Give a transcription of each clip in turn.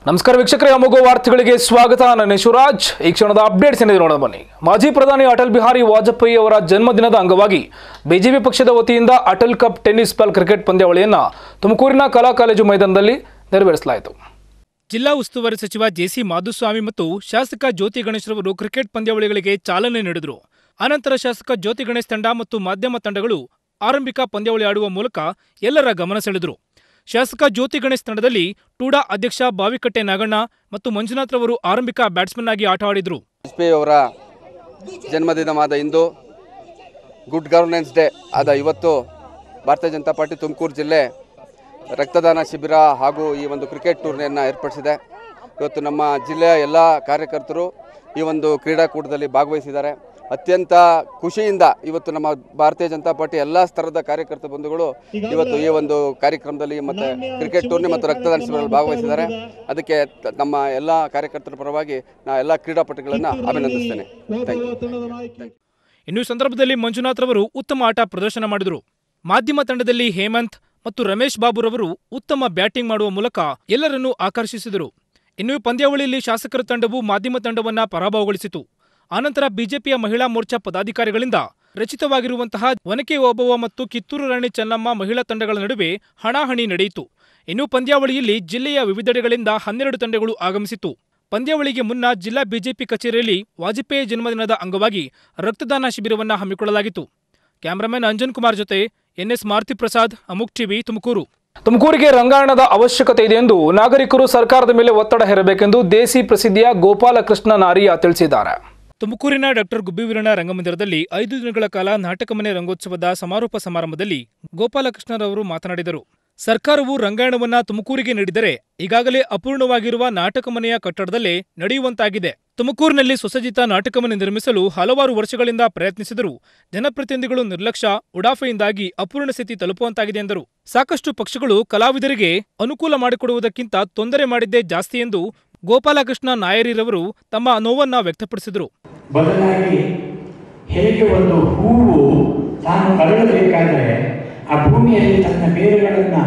ನಮಸ್ಕಾರ ವೀಕ್ಷಕರೇ ಅಮೋಘ ವಾರ್ತೆಗಳಿಗೆ ಸ್ವಾಗತ ನಾನು ಶಿವರಾಜ್ ಈ ಕ್ಷಣದ ಅಪ್ಡೇಟ್ಸ್ ಏನಿದೆ ನೋಡೋಣ ಬನ್ನಿ ಮಾಜಿ ಪ್ರಧಾನಿ ಅಟಲ್ ಬಿಹಾರಿ ವಾಜಪೇಯಿ ಅವರ ಜನ್ಮದಿನದ ಅಂಗವಾಗಿ ಬಿಜೆಪಿ ಪಕ್ಷದ ವತಿಯಿಂದ Atal cup tennis ball cricket ಪಂದ್ಯಾವಳಿಯನ್ನ ತುಮಕೂರಿನ ಕಲಾ ಕಾಲೇಜು ಮೈದಾನದಲ್ಲಿ ನೆರವೇರಿಸಲಾಯಿತು ಜಿಲ್ಲಾ ಉಸ್ತುವಾರಿ ಸಚಿವ ಜೆಸಿ ಮಾಧುಸ್ವಾಮಿ ಮತ್ತು ಶಾಸಕ ಜ್ಯೋತಿ ಗಣೇಶ್ರವರು ಕ್ರಿಕೆಟ್ ಪಂದ್ಯಾವಳಿಗಳಿಗೆ ಚಾಲನೆ ನೀಡಿದರು ಅನಂತರ ಶಾಸಕ ಜ್ಯೋತಿ ಗಣೇಶ್ ತಂಡ ಮತ್ತು ಮಾಧ್ಯಮ ತಂಡಗಳು ಆರಂಭಿಕ ಪಂದ್ಯಾವಳಿ ಆಡುವ ಮೂಲಕ ಎಲ್ಲರ ಗಮನ ಸೆಳೆದರು ಶಾಸಕ ಜ್ಯೋತಿ ಗಣೇಶ್ ತಂಡದಲ್ಲಿ ಟೂಡಾ ಅಧ್ಯಕ್ಷ ಬಾವಿಕಟ್ಟೆ ನಾಗಣ್ಣ ಮತ್ತು ಮಂಜುನಾಥ್ ರವರು ಆರಂಭಿಕ ಬ್ಯಾಟ್ಸ್ಮನ್ ಆಗಿ ಆಟ ಆಡಿದರು ವಾಜಪೇಯಿ ಅವರ ಜನ್ಮದಿನವಾದ ಇಂದು ಗುಡ್ ಗವರ್ನೆನ್ಸ್ ಡೇ ಆದ ಇವತ್ತು ಭಾರತೀಯ ಜನತಾ ಪಾರ್ಟಿ ತುಮಕೂರು ಜಿಲ್ಲೆ ರಕ್ತದಾನ ಶಿಬಿರ ಹಾಗೂ ಈ ಒಂದು ಕ್ರಿಕೆಟ್ ಟೂರ್ನಿಯನ್ನು ಏರ್ಪಡಿಸಿದೆ ಇವತ್ತು ನಮ್ಮ ಜಿಲ್ಲೆಯ ಎಲ್ಲ ಕಾರ್ಯಕರ್ತರು ಈ ಒಂದು ಕ್ರೀಡಾಕೂಟದಲ್ಲಿ ಭಾಗವಹಿಸಿದ್ದಾರೆ ಅತ್ಯಂತ ಖುಷಿಯಿಂದ ಇವತ್ತು ನಮ್ಮ ಭಾರತೀಯ ಜನತಾ ಪಾರ್ಟಿ ಎಲ್ಲ ಸ್ತರದ ಕಾರ್ಯಕರ್ತ ಬಂಧುಗಳು ಇವತ್ತು ಈ ಒಂದು ಕಾರ್ಯಕ್ರಮದಲ್ಲಿ ಮತ್ತು ಕ್ರಿಕೆಟ್ ಟೂರ್ನಿ ಮತ್ತು ರಕ್ತದಾನ ಶಿಬಿರದಲ್ಲಿ ಭಾಗವಹಿಸಿದ್ದಾರೆ ಅದಕ್ಕೆ ತ- ನಮ್ಮ ಎಲ್ಲ ಕಾರ್ಯಕರ್ತರ ಪರವಾಗಿ ನಾ ಎಲ್ಲ ಕ್ರೀಡಾಪಟುಗಳನ್ನು ಅಭಿನಂದಿಸ್ತೇನೆ ಥ್ಯಾಂಕ್ ಯು ಇನ್ನು ಈ ಸಂದರ್ಭದಲ್ಲಿ ಮಂಜುನಾಥ್ ರವರು ಉತ್ತಮ ಆಟ ಪ್ರದರ್ಶನ ಮಾಡಿದರು ಮಾಧ್ಯಮ ತಂಡದಲ್ಲಿ ಹೇಮಂತ್ ಮತ್ತು ರಮೇಶ್ ಬಾಬುರವರು ಉತ್ತಮ ಬ್ಯಾಟಿಂಗ್ ಮಾಡುವ ಮೂಲಕ ಎಲ್ಲರನ್ನೂ ಆಕರ್ಷಿಸಿದರು ಇನ್ನು ಈ ಪಂದ್ಯಾವಳಿಯಲ್ಲಿ ಶಾಸಕರ ತಂಡವು ಮಾಧ್ಯಮ ತಂಡವನ್ನ ಪರಾಭವಗೊಳಿಸಿತು ಆನಂತರ ಬಿಜೆಪಿಯ ಮಹಿಳಾ ಮೋರ್ಚಾ ಪದಾಧಿಕಾರಿಗಳಿಂದ ರಚಿತವಾಗಿರುವಂತಹ ಒನಕೆ ಓಬವ್ವ ಮತ್ತು ಕಿತ್ತೂರು ರಾಣಿ ಚೆನ್ನಮ್ಮ ಮಹಿಳಾ ತಂಡಗಳ ನಡುವೆ ಹಣಾಹಣಿ ನಡೆಯಿತು ಇನ್ನು ಪಂದ್ಯಾವಳಿಯಲ್ಲಿ ಜಿಲ್ಲೆಯ ವಿವಿಧೆಡೆಗಳಿಂದ ಹನ್ನೆರಡು ತಂಡಗಳು ಆಗಮಿಸಿತು ಪಂದ್ಯಾವಳಿಗೆ ಮುನ್ನ ಜಿಲ್ಲಾ ಬಿಜೆಪಿ ಕಚೇರಿಯಲ್ಲಿ ವಾಜಪೇಯಿ ಜನ್ಮದಿನದ ಅಂಗವಾಗಿ ರಕ್ತದಾನ ಶಿಬಿರವನ್ನು ಹಮ್ಮಿಕೊಳ್ಳಲಾಗಿತ್ತು ಕ್ಯಾಮರಾಮನ್ ಅಂಜನ್ ಕುಮಾರ್ ಜೊತೆ ಎನ್ಎಸ್ ಮಾರುತಿ ಪ್ರಸಾದ್ ಅಮುಕ್ ಟಿವಿ ತುಮಕೂರು ತುಮಕೂರಿಗೆ ರಂಗಾಯಣದ ಅವಶ್ಯಕತೆ ಇದೆ ಎಂದು ನಾಗರಿಕರು ಸರ್ಕಾರದ ಮೇಲೆ ಒತ್ತಡ ಹೇರಬೇಕೆಂದು ದೇಸಿ ಪ್ರಸಿದ್ಧಿಯ ಗೋಪಾಲಕೃಷ್ಣ ನಾರಿಯ ತಿಳಿಸಿದ್ದಾರೆ ತುಮಕೂರಿನ ಡಾಕ್ಟರ್ ಗುಬ್ಬಿವೀರಣ್ಣ ರಂಗಮಂದಿರದಲ್ಲಿ ಐದು ದಿನಗಳ ಕಾಲ ನಾಟಕ ಮನೆ ರಂಗೋತ್ಸವದ ಸಮಾರೋಪ ಸಮಾರಂಭದಲ್ಲಿ ಗೋಪಾಲಕೃಷ್ಣರವರು ಮಾತನಾಡಿದರು ಸರ್ಕಾರವು ರಂಗಾಯಣವನ್ನ ತುಮಕೂರಿಗೆ ನೀಡಿದರೆ ಈಗಾಗಲೇ ಅಪೂರ್ಣವಾಗಿರುವ ನಾಟಕ ಮನೆಯ ಕಟ್ಟಡದಲ್ಲೇ ನಡೆಯುವಂತಾಗಿದೆ ತುಮಕೂರಿನಲ್ಲಿ ಸುಸಜ್ಜಿತ ನಾಟಕ ಮನೆ ನಿರ್ಮಿಸಲು ಹಲವಾರು ವರ್ಷಗಳಿಂದ ಪ್ರಯತ್ನಿಸಿದರೂ ಜನಪ್ರತಿನಿಧಿಗಳು ನಿರ್ಲಕ್ಷ್ಯ ಉಡಾಫೆಯಿಂದಾಗಿ ಅಪೂರ್ಣ ಸ್ಥಿತಿ ತಲುಪುವಂತಾಗಿದೆ ಎಂದರು ಸಾಕಷ್ಟು ಪಕ್ಷಗಳು ಕಲಾವಿದರಿಗೆ ಅನುಕೂಲ ಮಾಡಿಕೊಡುವುದಕ್ಕಿಂತ ತೊಂದರೆ ಮಾಡಿದ್ದೇ ಜಾಸ್ತಿ ಎಂದು ಗೋಪಾಲಕೃಷ್ಣ ನಾಯರಿರವರು ತಮ್ಮ ನೋವನ್ನ ವ್ಯಕ್ತಪಡಿಸಿದರು ಬದಲಾಗಿ ಹೇಗೆ ಒಂದು ಹೂವು ತಾನು ಅರಳಬೇಕಾದರೆ ಆ ಭೂಮಿಯಲ್ಲಿ ತನ್ನ ಬೇರುಗಳನ್ನು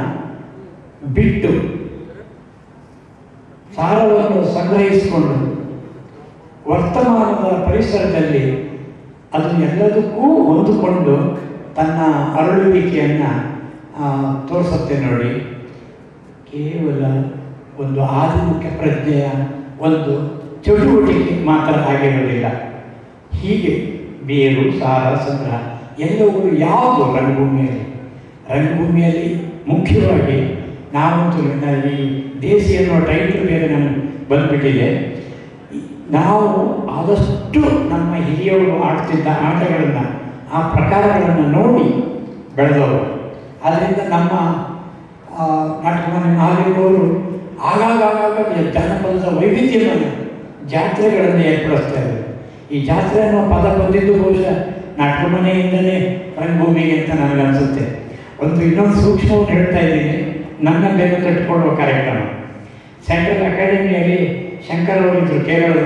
ಬಿಟ್ಟು ಸಾರವನ್ನು ಸಂಗ್ರಹಿಸಿಕೊಂಡು ವರ್ತಮಾನದ ಪರಿಸರದಲ್ಲಿ ಅದು ಎಲ್ಲದಕ್ಕೂ ಹೊಂದಿಕೊಂಡು ತನ್ನ ಅರಳುವಿಕೆಯನ್ನು ತೋರಿಸುತ್ತೆ ನೋಡಿ ಕೇವಲ ಒಂದು ಆಧುನಿಕ ಪ್ರಜ್ಞೆಯ ಒಂದು ಚಟುವಟಿಕೆ ಮಾತ್ರ ಆಗಿರುವುದಿಲ್ಲ ಹೀಗೆ ಬೇರು ಸಾರ ಸಂಗ್ರಹ ಎಲ್ಲವೂ ಯಾವುದು ರಂಗಭೂಮಿಯಲ್ಲಿ ರಂಗಭೂಮಿಯಲ್ಲಿ ಮುಖ್ಯವಾಗಿ ನಾವಂತೂ ನ- ಈ ದೇಸಿ ಅನ್ನೋ ಟೈಟಲ್ ಬೇರೆ ನಮ್ಗೆ ಬಂದ್ಬಿಟ್ಟಿದೆ ನಾವು ಆದಷ್ಟು ನಮ್ಮ ಹಿರಿಯವರು ಆಡ್ತಿದ್ದ ಆಟಗಳನ್ನು ಆ ಪ್ರಕಾರಗಳನ್ನು ನೋಡಿ ಬೆಳೆದವರು ಆದ್ದರಿಂದ ನಮ್ಮ ಆ, ನಾಟಕಮನೆ ನಾವಿರುವವರು ಆಗಾಗ ಆಗಾಗ ಜನಪದದ ವೈವಿಧ್ಯವನ್ನು ಜಾತ್ರೆಗಳನ್ನು ಏರ್ಪಡಿಸ್ತಾ ಇದ್ದಾರೆ ಈ ಜಾತ್ರೆ ಅನ್ನೋ ಪದ ಬಂದಿದ್ದು ಬಹುಶಃ ನಾಟಕ ಮನೆಯಿಂದಲೇ ರಂಗಭೂಮಿಗೆ ಅಂತ ನನಗನ್ಸುತ್ತೆ ಒಂದು ಇನ್ನೊಂದು ಸೂಕ್ಷ್ಮವನ್ನು ಹೇಳ್ತಾ ಇದ್ದೀನಿ ನನ್ನ ಬೆನ್ನು ತಟ್ಟುಕೊಳ್ಳುವ ಕಾರ್ಯಕ್ರಮ ಸೆಂಟ್ರಲ್ ಅಕಾಡೆಮಿಯಲ್ಲಿ ಶಂಕರ್ ಅವರಿದ್ದರು ಕೇರಳದ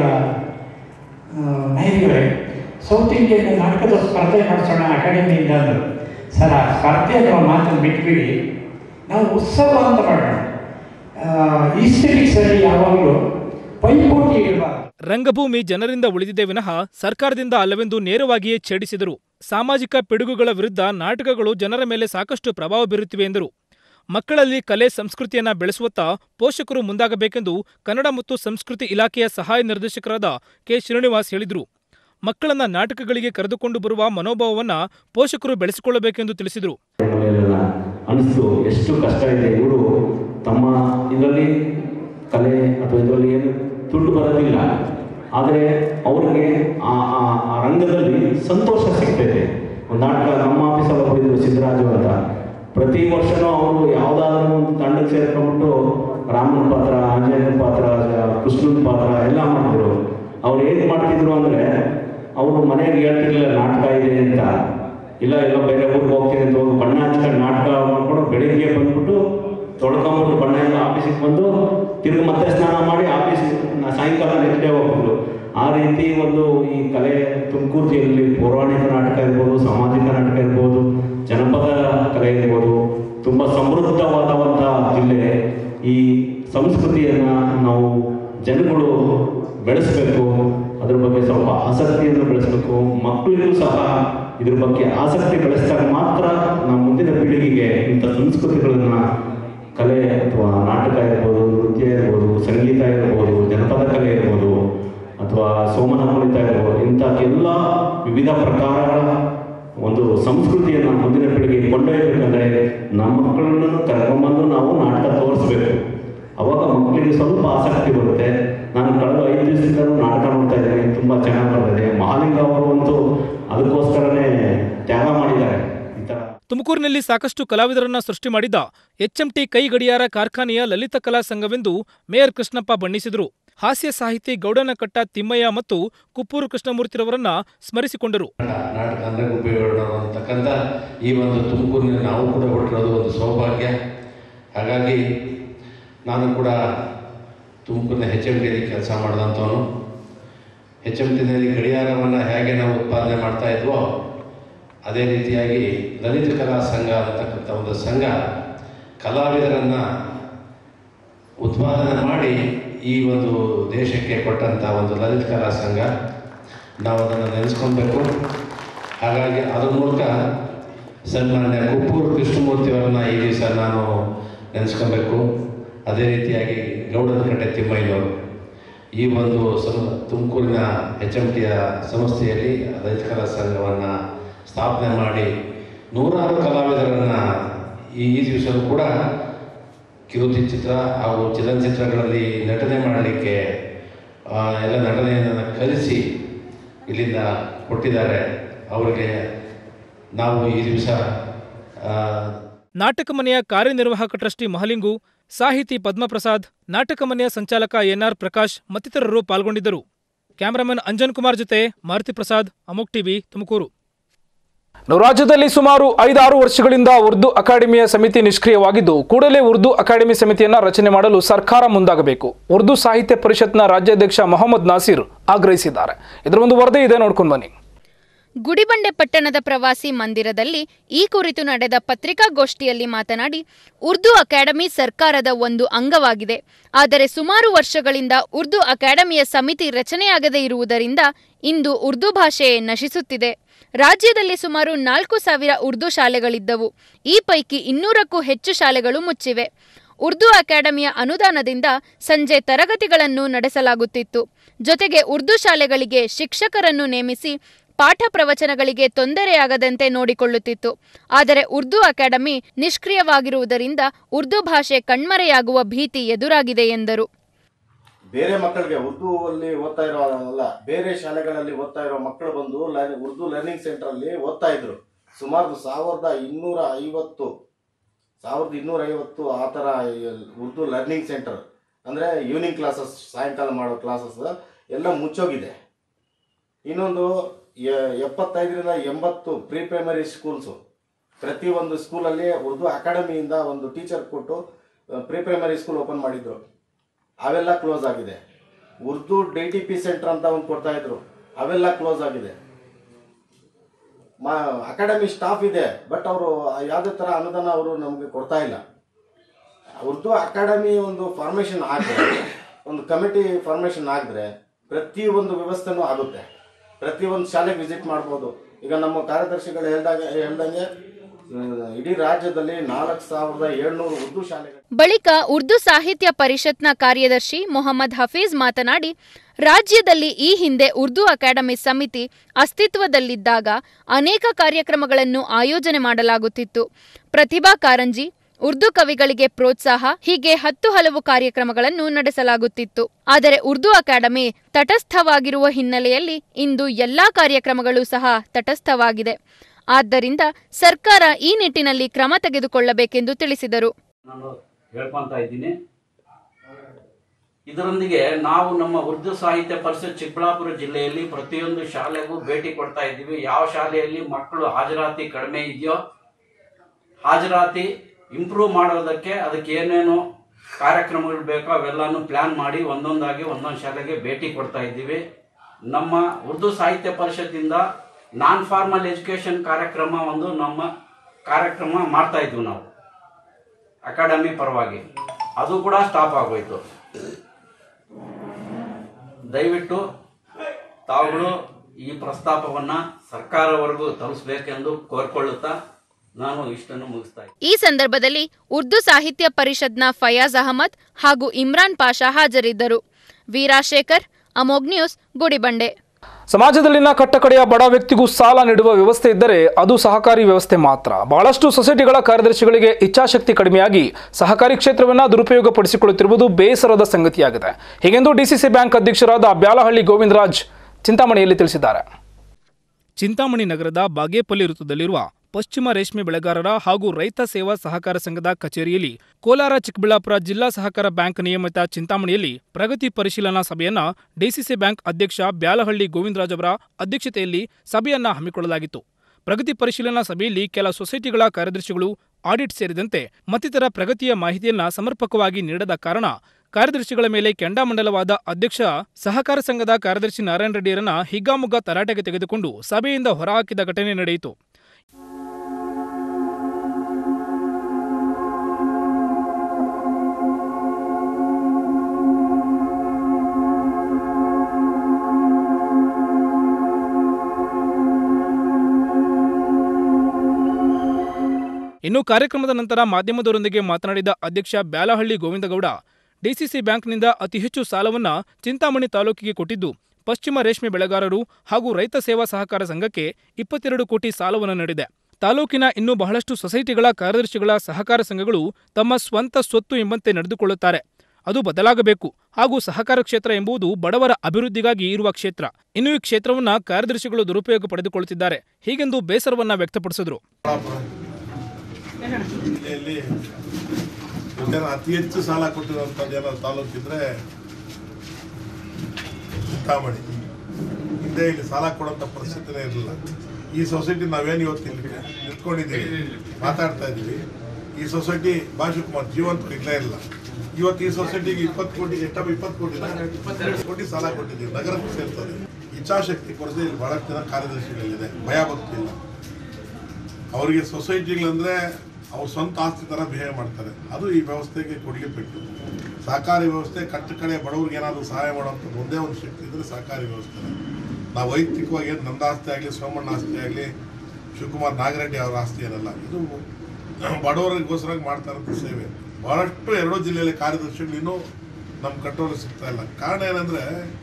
ನಾಯಿಗಳೇ ಸೌತ್ ಇಂಡಿಯನ್ ನಾಟಕದ ಸ್ಪರ್ಧೆ ಮಾಡಿಸೋಣ ಅಕಾಡೆಮಿಯಿಂದ ಅಂದರು ಸರ್ ಆ ಸ್ಪರ್ಧೆ ಅನ್ನೋ ಮಾತನ್ನು ಬಿಟ್ಬಿಡಿ ನಾವು ಉತ್ಸವ ಅಂತ ಮಾಡೋಣ ಈಸ್ಟೆಟಿಕ್ಸಲ್ಲಿ ಯಾವಾಗಲೂ ಪೈಪೋಟಿ ಇರಬಾರ್ದು ರಂಗಭೂಮಿ ಜನರಿಂದ ಉಳಿದಿದೆ ವಿನಃ ಸರ್ಕಾರದಿಂದ ಅಲ್ಲವೆಂದು ನೇರವಾಗಿಯೇ ಛೇಡಿಸಿದರು ಸಾಮಾಜಿಕ ಪಿಡುಗುಗಳ ವಿರುದ್ಧ ನಾಟಕಗಳು ಜನರ ಮೇಲೆ ಸಾಕಷ್ಟು ಪ್ರಭಾವ ಬೀರುತ್ತಿವೆ ಎಂದರು ಮಕ್ಕಳಲ್ಲಿ ಕಲೆ ಸಂಸ್ಕೃತಿಯನ್ನ ಬೆಳೆಸುವತ್ತ ಪೋಷಕರು ಮುಂದಾಗಬೇಕೆಂದು ಕನ್ನಡ ಮತ್ತು ಸಂಸ್ಕೃತಿ ಇಲಾಖೆಯ ಸಹಾಯ ನಿರ್ದೇಶಕರಾದ ಕೆ ಶ್ರೀನಿವಾಸ್ ಹೇಳಿದರು ಮಕ್ಕಳನ್ನ ನಾಟಕಗಳಿಗೆ ಕರೆದುಕೊಂಡು ಬರುವ ಮನೋಭಾವವನ್ನ ಪೋಷಕರು ಬೆಳೆಸಿಕೊಳ್ಳಬೇಕೆಂದು ತಿಳಿಸಿದರು ಮೇಲೆಲ್ಲ ಅನಿಸ್ತು ಎಷ್ಟು ಕಷ್ಟ ಇದೆ ಇವರು ತಮ್ಮ ಇದರಲ್ಲಿ ಕಲೆ ಅಥವಾ ಇದರಲ್ಲಿ ಏನು ದುಡ್ಡು ಬರೋದಿಲ್ಲ ಆದರೆ ಅವ್ರಿಗೆ ಆ ಆ- ಆ ರಂಗದಲ್ಲಿ ಸಂತೋಷ ಸಿಗ್ತೈತೆ ಒಂದು ನಾಟಕ ನಮ್ಮ ಆಫೀಸಲ್ಲಿ ಒಬ್ಬರಿದ್ರು ಸಿದ್ದರಾಜು ಅಂತ ಪ್ರತಿ ವರ್ಷನೂ ಅವರು ಯಾವುದಾದ್ರೂ ಒಂದು ತಂಡಕ್ಕೆ ಸೇರ್ಕೊಂಡ್ಬಿಟ್ಟು ರಾಮನ ಪಾತ್ರ ಆಂಜನೇಯನ ಪಾತ್ರ ಕೃಷ್ಣನ ಪಾತ್ರ ಎಲ್ಲ ಮಾಡ್ತಿದ್ರು ಅವ್ರು ಹೇಗೆ ಮಾಡ್ತಿದ್ರು ಅಂದರೆ ಅವರು ಮನೆಗೆ ಹೇಳ್ತಿರ್ಲಿಲ್ಲ ನಾಟಕ ಇದೆ ಅಂತ ಇಲ್ಲ ಎಲ್ಲ ಬೇರೆ ಊರಿಗೆ ಹೋಗ್ತೀನಿ ಅಂತ ಹೋಗಿ ಬಣ್ಣ ಹಚ್ಕೊಂಡು ನಾಟಕ ಮಾಡ್ಕೊಂಡು ಬೆಳಿಗ್ಗೆ ಬಂದ್ಬಿಟ್ಟು ತೊಳ್ಕೊಂಬಿಟ್ಟು ಬಣ್ಣ ಎಲ್ಲ ಆಫೀಸಿಗೆ ಬಂದು ತಿರುಗಿ ಮತ್ತೆ ಸ್ನಾನ ಮಾಡಿ ಆಫೀಸಿಗೆ ಸಾಯಂಕಾಲ ನೆಕ್ಸ್ಟ್ ಡೇ ಹೋಗ್ತಿದ್ರು ಆ ರೀತಿ ಒಂದು ಈ ಕಲೆ ತುಮಕೂರು ಜಿಲ್ಲೆಯಲ್ಲಿ ಪೌರಾಣಿಕ ನಾಟಕ ಇರ್ಬೋದು ಸಾಮಾಜಿಕ ನಾಟಕ ಇರ್ಬೋದು ಜನಪದ ಕಲೆ ಇರ್ಬೋದು ತುಂಬ ಸಮೃದ್ಧವಾದಂಥ ಜಿಲ್ಲೆ ಈ ಸಂಸ್ಕೃತಿಯನ್ನು ನಾವು ಜನಗಳು ಬೆಳೆಸಬೇಕು ಅದ್ರ ಬಗ್ಗೆ ಸ್ವಲ್ಪ ಆಸಕ್ತಿಯನ್ನು ಬೆಳೆಸಬೇಕು ಮಕ್ಕಳಿಗೂ ಸಹ ಇದ್ರ ಬಗ್ಗೆ ಆಸಕ್ತಿ ಬೆಳೆಸಿದಾಗ ಮಾತ್ರ ನಮ್ಮ ಮುಂದಿನ ಪೀಳಿಗೆಗೆ ಇಂಥ ಸಂಸ್ಕೃತಿಗಳನ್ನು ಕಲೆ ಅಥವಾ ನಾಟಕ ಇರ್ಬೋದು ನೃತ್ಯ ಇರ್ಬೋದು ಸಂಗೀತ ಇರ್ಬೋದು ಜನಪದ ಕಲೆ ಇರ್ಬೋದು ಅಥವಾ ಸೋಮನ ಕುಣಿತ ಇರ್ಬೋದು ಇಂಥ ಎಲ್ಲ ವಿವಿಧ ಪ್ರಕಾರಗಳ ಒಂದು ಸಂಸ್ಕೃತಿಯನ್ನು ಮುಂದಿನ ಪೀಳಿಗೆಗೆ ಕೊಂಡೊಯ್ಯಬೇಕಂದ್ರೆ ನಮ್ಮ ಮಕ್ಕಳನ್ನು ಕರ್ಕೊಂಬಂದು ನಾವು ನಾಟಕ ತೋರಿಸ್ಬೇಕು ಅವಾಗ ಮಕ್ಕಳಿಗೆ ಸ್ವಲ್ಪ ಆಸಕ್ತಿ ಬರುತ್ತೆ ನಾನು ಕಳೆದ ಐದು ದಿವಸದಿಂದ ನಾಟಕ ನೋಡ್ತಾ ಇದ್ದೀನಿ ತುಂಬ ಚೆನ್ನಾಗಿ ಬರ್ತದೆ ಮಹಾಲಿಂಗ ಅವರು ಅಂತೂ ಅದಕ್ಕೋಸ್ಕರನೇ ತ್ಯಾಗ ಮಾಡಿದ್ದಾರೆ ಈ ಥರ ತುಮಕೂರಿನಲ್ಲಿ ಸಾಕಷ್ಟು ಕಲಾವಿದರನ್ನ ಸೃಷ್ಟಿ ಮಾಡಿದ ಎಚ್ಎಂಟಿ ಕೈ ಗಡಿಯಾರ ಕಾರ್ಖಾನೆಯ ಲಲಿತ ಕಲಾ ಸಂಘವೆಂದು ಮೇಯರ್ ಕೃಷ್ಣಪ್ಪ ಬಣ್ಣಿಸಿದರು ಹಾಸ್ಯ ಸಾಹಿತಿ ಗೌಡನಕಟ್ಟ ತಿಮ್ಮಯ್ಯ ಮತ್ತು ಕುಪ್ಪೂರು ಕೃಷ್ಣಮೂರ್ತಿರವರನ್ನ ಸ್ಮರಿಸಿಕೊಂಡರು ನಾಟಕ ಅಂದರೆ ಗುಬ್ಬೇಗೌಡರು ಅಂತಕ್ಕಂಥ ಈ ಒಂದು ತುಮಕೂರಿನ ನಾವು ಕೂಡ ಹುಟ್ಟಿರೋದು ಒಂದು ಸೌಭಾಗ್ಯ ಹಾಗಾಗಿ ನಾನು ಕೂಡ ತುಮಕೂರಿನ ಹೆಚ್ ಎಮ್ ಟಿಯಲ್ಲಿ ಕೆಲಸ ಮಾಡಿದಂಥವನು ಹೆಚ್ ಎಮ್ ಟಿನಲ್ಲಿ ಗಡಿಯಾರವನ್ನು ಹೇಗೆ ನಾವು ಉತ್ಪಾದನೆ ಮಾಡ್ತಾ ಇದ್ವೋ ಅದೇ ರೀತಿಯಾಗಿ ಲಲಿತ ಕಲಾ ಸಂಘ ಅಂತಕ್ಕಂಥ ಒಂದು ಸಂಘ ಕಲಾವಿದರನ್ನು ಉತ್ಪಾದನೆ ಮಾಡಿ ಈ ಒಂದು ದೇಶಕ್ಕೆ ಕೊಟ್ಟಂಥ ಒಂದು ಲಲಿತ ಕಲಾ ಸಂಘ ನಾವು ಅದನ್ನು ನೆನೆಸ್ಕೊಬೇಕು ಹಾಗಾಗಿ ಅದ್ರ ಮೂಲಕ ಸನ್ಮಾನ್ಯ ಕುಪ್ಪೂರು ಕೃಷ್ಣಮೂರ್ತಿಯವರನ್ನ ಈ ದಿವಸ ನಾನು ನೆನೆಸ್ಕೊಬೇಕು ಅದೇ ರೀತಿಯಾಗಿ ಗೌಡನ ಕಟ್ಟೆ ತಿಮ್ಮಯ್ಯನವರು ಈ ಒಂದು ಸಮ ತುಮಕೂರಿನ ಎಚ್ ಎಮ್ ಟಿಯ ಸಂಸ್ಥೆಯಲ್ಲಿ ಲಲಿತ ಕಲಾ ಸಂಘವನ್ನು ಸ್ಥಾಪನೆ ಮಾಡಿ ನೂರಾರು ಕಲಾವಿದರನ್ನು ಈ ಈ ದಿವಸವೂ ಕೂಡ ಕಿರುತಿ ಚಿತ್ರ ಹಾಗೂ ಚಲನಚಿತ್ರಗಳಲ್ಲಿ ನಟನೆ ಮಾಡಲಿಕ್ಕೆ ಆ, ಎಲ್ಲ ನಟನೆಯನ್ನು ಕಲಿಸಿ ಇಲ್ಲಿಂದ ಕೊಟ್ಟಿದ್ದಾರೆ ಅವರಿಗೆ ನಾವು ಈ ದಿವಸ ಆ, ನಾಟಕ ಮನೆಯ ಕಾರ್ಯನಿರ್ವಾಹಕ ಟ್ರಸ್ಟಿ ಮಹಲಿಂಗು ಸಾಹಿತಿ ಪದ್ಮಪ್ರಸಾದ್ ನಾಟಕ ಮನೆಯ ಸಂಚಾಲಕ ಎನ್ಆರ್ ಪ್ರಕಾಶ್ ಮತ್ತಿತರರು ಪಾಲ್ಗೊಂಡಿದ್ದರು ಕ್ಯಾಮರಾಮನ್ ಅಂಜನ್ ಕುಮಾರ್ ಜೊತೆ ಮಾರುತಿ ಪ್ರಸಾದ್ ಅಮೋಕ್ ಟಿವಿ ತುಮಕೂರು ಇನ್ನು ರಾಜ್ಯದಲ್ಲಿ ಸುಮಾರು ಐದಾರು ವರ್ಷಗಳಿಂದ ಉರ್ದು ಅಕಾಡೆಮಿಯ ಸಮಿತಿ ನಿಷ್ಕ್ರಿಯವಾಗಿದ್ದು ಕೂಡಲೇ ಉರ್ದು ಅಕಾಡೆಮಿ ಸಮಿತಿಯನ್ನ ರಚನೆ ಮಾಡಲು ಸರ್ಕಾರ ಮುಂದಾಗಬೇಕು ಉರ್ದು ಸಾಹಿತ್ಯ ಪರಿಷತ್ನ ರಾಜ್ಯಾಧ್ಯಕ್ಷ ಮೊಹಮ್ಮದ್ ನಾಸೀರ್ ಆಗ್ರಹಿಸಿದ್ದಾರೆ ಇದರ ಒಂದು ವರದಿ ಇದೆ ನೋಡ್ಕೊಂಡು ಬನ್ನಿ ಗುಡಿಬಂಡೆ ಪಟ್ಟಣದ ಪ್ರವಾಸಿ ಮಂದಿರದಲ್ಲಿ ಈ ಕುರಿತು ನಡೆದ ಪತ್ರಿಕಾಗೋಷ್ಠಿಯಲ್ಲಿ ಮಾತನಾಡಿ ಉರ್ದು ಅಕಾಡೆಮಿ ಸರ್ಕಾರದ ಒಂದು ಅಂಗವಾಗಿದೆ ಆದರೆ ಸುಮಾರು ವರ್ಷಗಳಿಂದ ಉರ್ದು ಅಕಾಡೆಮಿಯ ಸಮಿತಿ ರಚನೆಯಾಗದೇ ಇರುವುದರಿಂದ ಇಂದು ಉರ್ದು ಭಾಷೆ ನಶಿಸುತ್ತಿದೆ ರಾಜ್ಯದಲ್ಲಿ ಸುಮಾರು ನಾಲ್ಕು ಸಾವಿರ ಉರ್ದು ಶಾಲೆಗಳಿದ್ದವು ಈ ಪೈಕಿ ಇನ್ನೂರಕ್ಕೂ ಹೆಚ್ಚು ಶಾಲೆಗಳು ಮುಚ್ಚಿವೆ ಉರ್ದು ಅಕಾಡೆಮಿಯ ಅನುದಾನದಿಂದ ಸಂಜೆ ತರಗತಿಗಳನ್ನು ನಡೆಸಲಾಗುತ್ತಿತ್ತು ಜೊತೆಗೆ ಉರ್ದು ಶಾಲೆಗಳಿಗೆ ಶಿಕ್ಷಕರನ್ನು ನೇಮಿಸಿ ಪಾಠ ಪ್ರವಚನಗಳಿಗೆ ತೊಂದರೆಯಾಗದಂತೆ ನೋಡಿಕೊಳ್ಳುತ್ತಿತ್ತು ಆದರೆ ಉರ್ದು ಅಕಾಡೆಮಿ ನಿಷ್ಕ್ರಿಯವಾಗಿರುವುದರಿಂದ ಉರ್ದು ಭಾಷೆ ಕಣ್ಮರೆಯಾಗುವ ಭೀತಿ ಎದುರಾಗಿದೆ ಎಂದರು ಬೇರೆ ಮಕ್ಕಳಿಗೆ ಉರ್ದು ಅಲ್ಲಿ ಓದ್ತಾ ಇರೋ ಅಲ್ಲ ಬೇರೆ ಶಾಲೆಗಳಲ್ಲಿ ಓದ್ತಾ ಇರೋ ಮಕ್ಕಳು ಬಂದು ಲರ್- ಉರ್ದು ಲರ್ನಿಂಗ್ ಸೆಂಟರ್ ಅಲ್ಲಿ ಓದ್ತಾ ಇದ್ರು ಸುಮಾರು ಸಾವಿರದ ಇನ್ನೂರ ಐವತ್ತು ಸಾವಿರದ ಇನ್ನೂರ ಐವತ್ತು ಆ ಥರ ಈ ಉರ್ದು ಲರ್ನಿಂಗ್ ಸೆಂಟರ್ ಅಂದರೆ ಈವ್ನಿಂಗ್ ಕ್ಲಾಸಸ್ ಸಾಯಂಕಾಲ ಮಾಡೋ ಕ್ಲಾಸಸ್ ಎಲ್ಲ ಮುಚ್ಚೋಗಿದೆ ಇನ್ನೊಂದು ಎ- ಎಪ್ಪತ್ತೈದರಿಂದ ಎಂಬತ್ತು ಪ್ರೀ ಪ್ರೈಮರಿ ಸ್ಕೂಲ್ಸು ಪ್ರತಿಯೊಂದು ಸ್ಕೂಲಲ್ಲಿ ಉರ್ದು ಅಕಾಡೆಮಿಯಿಂದ ಒಂದು ಟೀಚರ್ ಕೊಟ್ಟು ಪ್ರೀ ಪ್ರೈಮರಿ ಸ್ಕೂಲ್ ಓಪನ್ ಮಾಡಿದ್ರು ಅವೆಲ್ಲ ಕ್ಲೋಸ್ ಆಗಿದೆ Urdu D T P centre ಅಂತ ಒಂದು ಕೊಡ್ತಾ ಇದ್ರು ಅವೆಲ್ಲ ಕ್ಲೋಸ್ ಆಗಿದೆ ಮಾ ಅಕಾಡೆಮಿ ಸ್ಟಾಫ್ ಇದೆ ಬಟ್ ಅವರು ಯಾವುದೇ ಥರ ಅನುದಾನ ಅವರು ನಮಗೆ ಕೊಡ್ತಾ ಇಲ್ಲ ಉರ್ದು ಅಕಾಡೆಮಿ ಒಂದು ಫಾರ್ಮೇಷನ್ ಆದರೆ ಒಂದು ಕಮಿಟಿ ಫಾರ್ಮೇಷನ್ ಆಗಿದ್ರೆ ಪ್ರತಿಯೊಂದು ವ್ಯವಸ್ಥೆನೂ ಆಗುತ್ತೆ ಪ್ರತಿಯೊಂದು ಶಾಲೆಗೆ ವಿಸಿಟ್ ಮಾಡ್ಬೋದು ಈಗ ನಮ್ಮ ಕಾರ್ಯದರ್ಶಿಗಳು ಹೇಳ್ದಾಗ ಹೇಳ್ದಂಗೆ ಆ, ಇಡೀ ರಾಜ್ಯದಲ್ಲಿ ನಾಲ್ಕು ಸಾವಿರದ ಏಳ್ನೂರು ಉರ್ದು ಶಾಲೆಗಳು ಬಳಿಕ ಉರ್ದು ಸಾಹಿತ್ಯ ಪರಿಷತ್ನ ಕಾರ್ಯದರ್ಶಿ ಮೊಹಮ್ಮದ್ ಹಫೀಜ್ ಮಾತನಾಡಿ ರಾಜ್ಯದಲ್ಲಿ ಈ ಹಿಂದೆ ಉರ್ದು ಅಕಾಡೆಮಿ ಸಮಿತಿ ಅಸ್ತಿತ್ವದಲ್ಲಿದ್ದಾಗ ಅನೇಕ ಕಾರ್ಯಕ್ರಮಗಳನ್ನು ಆಯೋಜನೆ ಮಾಡಲಾಗುತ್ತಿತ್ತು ಪ್ರತಿಭಾ ಕಾರಂಜಿ ಉರ್ದು ಕವಿಗಳಿಗೆ ಪ್ರೋತ್ಸಾಹ ಹೀಗೆ ಹತ್ತು ಹಲವು ಕಾರ್ಯಕ್ರಮಗಳನ್ನು ನಡೆಸಲಾಗುತ್ತಿತ್ತು ಆದರೆ ಉರ್ದು ಅಕಾಡೆಮಿ ತಟಸ್ಥವಾಗಿರುವ ಹಿನ್ನೆಲೆಯಲ್ಲಿ ಇಂದು ಎಲ್ಲಾ ಕಾರ್ಯಕ್ರಮಗಳು ಸಹ ತಟಸ್ಥವಾಗಿದೆ ಆದ್ದರಿಂದ ಸರ್ಕಾರ ಈ ನಿಟ್ಟಿನಲ್ಲಿ ಕ್ರಮ ತೆಗೆದುಕೊಳ್ಳಬೇಕೆಂದು ತಿಳಿಸಿದರು ನಾನು ಹೇಳ್ಕೊಂತ ಇದ್ದೀನಿ ಇದರೊಂದಿಗೆ ನಾವು ನಮ್ಮ ಉರ್ದು ಸಾಹಿತ್ಯ ಪರಿಷತ್ ಚಿಕ್ಕಬಳ್ಳಾಪುರ ಜಿಲ್ಲೆಯಲ್ಲಿ ಪ್ರತಿಯೊಂದು ಶಾಲೆಗೂ ಭೇಟಿ ಕೊಡ್ತಾ ಇದ್ದೀವಿ ಯಾವ ಶಾಲೆಯಲ್ಲಿ ಮಕ್ಕಳು ಹಾಜರಾತಿ ಕಡಿಮೆ ಇದೆಯೋ ಹಾಜರಾತಿ ಇಂಪ್ರೂವ್ ಮಾಡೋದಕ್ಕೆ ಅದಕ್ಕೆ ಏನೇನು ಕಾರ್ಯಕ್ರಮಗಳು ಬೇಕೋ ಅವೆಲ್ಲನೂ ಪ್ಲ್ಯಾನ್ ಮಾಡಿ ಒಂದೊಂದಾಗಿ ಒಂದೊಂದು ಶಾಲೆಗೆ ಭೇಟಿ ಕೊಡ್ತಾ ಇದ್ದೀವಿ ನಮ್ಮ ಉರ್ದು ಸಾಹಿತ್ಯ ಪರಿಷತ್ತಿಂದ ನಾನ್ ಫಾರ್ಮಲ್ ಎಜುಕೇಷನ್ ಕಾರ್ಯಕ್ರಮ ಒಂದು ನಮ್ಮ ಕಾರ್ಯಕ್ರಮ ಮಾಡ್ತಾ ಇದ್ವಿ ನಾವು ಅಕಾಡೆಮಿ ಪರವಾಗಿ ಅದು ಕೂಡ ಸ್ಟಾಪ್ ಆಗೋಯ್ತು ದಯವಿಟ್ಟು ತಾವುಗಳು ಈ ಪ್ರಸ್ತಾಪವನ್ನ ಸರ್ಕಾರವರೆಗೂ ತಲುಪಿಸಬೇಕೆಂದು ಕೋರ್ಕೊಳ್ಳುತ್ತಾ ನಾನು ಇಷ್ಟನ್ನು ಮುಗಿಸ್ತಾ ಇದ್ದೀನಿ. ಈ ಸಂದರ್ಭದಲ್ಲಿ ಉರ್ದು ಸಾಹಿತ್ಯ ಪರಿಷತ್ನ ಫಯಾಜ್ ಅಹಮದ್ ಹಾಗೂ ಇಮ್ರಾನ್ ಪಾಷಾ ಹಾಜರಿದ್ದರು ವೀರಾಶೇಖರ್ ಅಮೋಗ್ ನ್ಯೂಸ್ ಗುಡಿಬಂಡೆ ಸಮಾಜದಲ್ಲಿನ ಕಟ್ಟಕಡೆಯ ಬಡ ವ್ಯಕ್ತಿಗೂ ಸಾಲ ನೀಡುವ ವ್ಯವಸ್ಥೆ ಇದ್ದರೆ ಅದು ಸಹಕಾರಿ ವ್ಯವಸ್ಥೆ ಮಾತ್ರ ಬಹಳಷ್ಟು ಸೊಸೈಟಿಗಳ ಕಾರ್ಯದರ್ಶಿಗಳಿಗೆ ಇಚ್ಛಾಶಕ್ತಿ ಕಡಿಮೆಯಾಗಿ ಸಹಕಾರಿ ಕ್ಷೇತ್ರವನ್ನು ದುರುಪಯೋಗಪಡಿಸಿಕೊಳ್ಳುತ್ತಿರುವುದು ಬೇಸರದ ಸಂಗತಿಯಾಗಿದೆ ಹೀಗೆಂದು ಡಿಸಿಸಿ ಬ್ಯಾಂಕ್ ಅಧ್ಯಕ್ಷರಾದ ಬ್ಯಾಲಹಳ್ಳಿ ಗೋವಿಂದರಾಜ್ ಚಿಂತಾಮಣಿಯಲ್ಲಿ ತಿಳಿಸಿದ್ದಾರೆ ಚಿಂತಾಮಣಿ ನಗರದ ಬಾಗೇಪಲ್ಲಿ ವೃತ್ತದಲ್ಲಿರುವ ಪಶ್ಚಿಮ ರೇಷ್ಮೆ ಬೆಳೆಗಾರರ ಹಾಗೂ ರೈತ ಸೇವಾ ಸಹಕಾರ ಸಂಘದ ಕಚೇರಿಯಲ್ಲಿ ಕೋಲಾರ ಚಿಕ್ಕಬಳ್ಳಾಪುರ ಜಿಲ್ಲಾ ಸಹಕಾರ ಬ್ಯಾಂಕ್ ನಿಯಮಿತ ಚಿಂತಾಮಣಿಯಲ್ಲಿ ಪ್ರಗತಿ ಪರಿಶೀಲನಾ ಸಭೆಯನ್ನ ಡಿಸಿಸಿ ಬ್ಯಾಂಕ್ ಅಧ್ಯಕ್ಷ ಬ್ಯಾಲಹಳ್ಳಿ ಗೋವಿಂದರಾಜ್ ಅವರ ಅಧ್ಯಕ್ಷತೆಯಲ್ಲಿ ಸಭೆಯನ್ನ ಹಮ್ಮಿಕೊಳ್ಳಲಾಗಿತ್ತು ಪ್ರಗತಿ ಪರಿಶೀಲನಾ ಸಭೆಯಲ್ಲಿ ಕೆಲ ಸೊಸೈಟಿಗಳ ಕಾರ್ಯದರ್ಶಿಗಳು ಆಡಿಟ್ ಸೇರಿದಂತೆ ಮತ್ತಿತರ ಪ್ರಗತಿಯ ಮಾಹಿತಿಯನ್ನ ಸಮರ್ಪಕವಾಗಿ ನೀಡದ ಕಾರಣ ಕಾರ್ಯದರ್ಶಿಗಳ ಮೇಲೆ ಕೆಂಡಾಮಂಡಲವಾದ ಅಧ್ಯಕ್ಷ ಸಹಕಾರ ಸಂಘದ ಕಾರ್ಯದರ್ಶಿ ನಾರಾಯಣ ರೆಡ್ಡಿಯರನ್ನ ಹಿಗ್ಗಾಮುಗ್ಗಾ ತರಾಟೆಗೆ ತೆಗೆದುಕೊಂಡು ಸಭೆಯಿಂದ ಹೊರಹಾಕಿದ ಘಟನೆ ನಡೆಯಿತು ಇನ್ನು ಕಾರ್ಯಕ್ರಮದ ನಂತರ ಮಾಧ್ಯಮದವರೊಂದಿಗೆ ಮಾತನಾಡಿದ ಅಧ್ಯಕ್ಷ ಬ್ಯಾಲಹಳ್ಳಿ ಗೋವಿಂದಗೌಡ ಡಿಸಿಸಿ ಬ್ಯಾಂಕ್ನಿಂದ ಅತಿ ಹೆಚ್ಚು ಸಾಲವನ್ನ ಚಿಂತಾಮಣಿ ತಾಲೂಕಿಗೆ ಕೊಟ್ಟಿದ್ದು ಪಶ್ಚಿಮ ರೇಷ್ಮೆ ಬೆಳೆಗಾರರು ಹಾಗೂ ರೈತ ಸೇವಾ ಸಹಕಾರ ಸಂಘಕ್ಕೆ ಇಪ್ಪತ್ತೆರಡು ಕೋಟಿ ಸಾಲವನ್ನು ನೀಡಿದೆ ತಾಲೂಕಿನ ಇನ್ನೂ ಬಹಳಷ್ಟು ಸೊಸೈಟಿಗಳ ಕಾರ್ಯದರ್ಶಿಗಳ ಸಹಕಾರ ಸಂಘಗಳು ತಮ್ಮ ಸ್ವಂತ ಸ್ವತ್ತು ಎಂಬಂತೆ ನಡೆದುಕೊಳ್ಳುತ್ತಾರೆ ಅದು ಬದಲಾಗಬೇಕು ಹಾಗೂ ಸಹಕಾರ ಕ್ಷೇತ್ರ ಎಂಬುದು ಬಡವರ ಅಭಿವೃದ್ಧಿಗಾಗಿ ಇರುವ ಕ್ಷೇತ್ರ ಇನ್ನು ಈ ಕ್ಷೇತ್ರವನ್ನ ಕಾರ್ಯದರ್ಶಿಗಳು ದುರುಪಯೋಗ ಪಡೆದುಕೊಳ್ಳುತ್ತಿದ್ದಾರೆ ಹೀಗೆಂದು ಬೇಸರವನ್ನ ವ್ಯಕ್ತಪಡಿಸಿದರು ಜಿಲ್ಲೆಯಲ್ಲಿ ಜನ ಅತಿ ಹೆಚ್ಚು ಸಾಲ ಕೊಟ್ಟಿರುವಂಥದ್ದು ಏನಾದ್ರು ತಾಲೂಕಿದ್ರೆ ಚಿಂತಾಮಣಿ ಹಿಂದೆ ಇಲ್ಲಿ ಸಾಲ ಕೊಡುವಂಥ ಪರಿಸ್ಥಿತಿನೇ ಇರಲಿಲ್ಲ ಈ ಸೊಸೈಟಿ ನಾವೇನು ಇವತ್ತು ಇಲ್ಲಿ ನಿಂತ್ಕೊಂಡಿದ್ದೀವಿ ಮಾತಾಡ್ತಾ ಇದ್ದೀವಿ ಈ ಸೊಸೈಟಿ ಬಾಶಿಕುಮಾರ್ ಜೀವಂತ ಇಲ್ಲೇ ಇಲ್ಲ ಇವತ್ತು ಈ ಸೊಸೈಟಿಗೆ ಇಪ್ಪತ್ತು ಕೋಟಿ ಎಷ್ಟಪ್ಪ ಇಪ್ಪತ್ತು ಕೋಟಿ ಇಪ್ಪತ್ತೆರಡು ಕೋಟಿ ಸಾಲ ಕೊಟ್ಟಿದ್ದೀವಿ ನಗರಕ್ಕೆ ಸೇರ್ತದೆ ಇಚ್ಛಾಶಕ್ತಿ ಕೊರತೆ ಇಲ್ಲಿ ಬಹಳಷ್ಟು ಜನ ಕಾರ್ಯದರ್ಶಿಗಳಿದೆ ಭಯ ಭಕ್ತಿ ಇಲ್ಲ ಅವರಿಗೆ ಸೊಸೈಟಿಗಳಂದ್ರೆ ಅವ್ರ ಸ್ವಂತ ಆಸ್ತಿ ಥರ ಬಿಹೇವ್ ಮಾಡ್ತಾರೆ ಅದು ಈ ವ್ಯವಸ್ಥೆಗೆ ಕೊಡುಗೆ ಪೆಟ್ಟು ಸಹಕಾರಿ ವ್ಯವಸ್ಥೆ ಕಟ್ಟ ಕಡೆ ಬಡವ್ರಿಗೆ ಏನಾದರೂ ಸಹಾಯ ಮಾಡುವಂಥದ್ದು ಒಂದೇ ಒಂದು ಶಕ್ತಿ ಇದ್ರೆ ಸಹಕಾರಿ ವ್ಯವಸ್ಥೆ ನಾವು ವೈಯಕ್ತಿಕವಾಗಿ ಏನು ನನ್ನ ಆಸ್ತಿ ಆಗಲಿ ಸೋಮಣ್ಣ ಆಸ್ತಿ ಆಗಲಿ ಶಿವಕುಮಾರ್ ನಾಗರೆಡ್ಡಿ ಅವರ ಆಸ್ತಿ ಏನಲ್ಲ ಇದು ಬಡವರಿಗೋಸ್ಕರ ಮಾಡ್ತಾ ಇರೋಂಥ ಸೇವೆ ಬಹಳಷ್ಟು ಎರಡೂ ಜಿಲ್ಲೆಯಲ್ಲಿ ಕಾರ್ಯದರ್ಶಿಗಳು ಇನ್ನೂ ನಮ್ಮ ಕಂಟ್ರೋಲ್ ಸಿಗ್ತಾ ಇಲ್ಲ ಕಾರಣ ಏನಂದ್ರೆ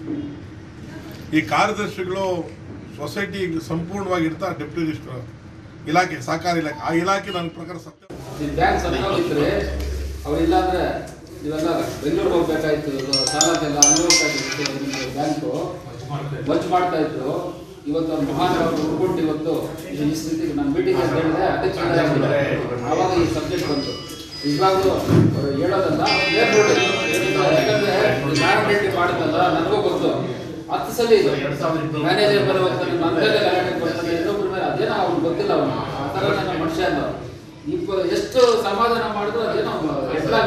ಈ ಕಾರ್ಯದರ್ಶಿಗಳು ಸೊಸೈಟಿ ಸಂಪೂರ್ಣವಾಗಿ ಇರ್ತಾ ಡೆಪ್ಟಿ ರಿಜಿಸ್ಟರ್ ಇಲಾಖೆ ಸಹಕಾರ ಇಲಾಖೆ ಆ ಇಲಾಖೆ ನನ್ನ ಪ್ರಕಾರ ಸತ್ಯ ಈ ಬ್ಯಾಂಕ್ ಸರ್ಕಾರ ಇದ್ರೆ ಅವರಿಲ್ಲ ಅಂದ್ರೆ ಇವೆಲ್ಲ ಬೆಂಗಳೂರಿಗೆ ಹೋಗ್ಬೇಕಾಯ್ತು ಸಾಲಕ್ಕೆಲ್ಲ ಅಲ್ಲಿ ಹೋಗ್ಬೇಕಾಗಿತ್ತು ನಿಮ್ದು ಬ್ಯಾಂಕು ಬಂಚ್ ಮಾಡ್ತಾ ಇದ್ರು ಇವತ್ತು ಅವ್ರು ಮಹಾನ್ ಅವರು ಹುಡ್ಕೊಂಡು ಇವತ್ತು ಈ ಸ್ಥಿತಿಗೆ ನಾನು ಮೀಟಿಂಗ್ ಅಂತ ಹೇಳಿದೆ ಅಧ್ಯಕ್ಷರಾಗಿದ್ದಾರೆ ಆವಾಗ ಈ ಸಬ್ಜೆಕ್ಟ್ ಬಂತು ನಿಜವಾಗ್ಲೂ ಅವ್ರು ಹೇಳೋದಲ್ಲ ಏನ್ ನೋಡಿ ಯಾಕಂದ್ರೆ ನಾರಾಯಣ ರೆಡ್ಡಿ ಮಾಡಿದ್ದಲ್ಲ ನನಗೂ ಗೊತ್ತು ಹತ್ತು ಸಲ ಇದು ಮ್ಯಾನೇಜರ್ ಬರೋ ಹೋಗ್ತಾನೆ ನನ್ನ ಮೇಲೆ ಗಲಾಟೆ ಬರ್ತಾನೆ ಇನ್ನೊಬ್ರ ಮೇಲೆ ಅದೇನೋ ಅವ್ನು ಗೊತ್ತಿಲ್ಲ ಅವನು ಆ ಥರ ನನ್ನ ಮನುಷ್ಯ ಅಲ್ಲ ಇಪ್ಪ ಎಷ್ಟು ಸಮಾಧಾನ ಮಾಡಿದ್ರು ಅದೇನೋ ಹೆಡ್ಲಾಗ್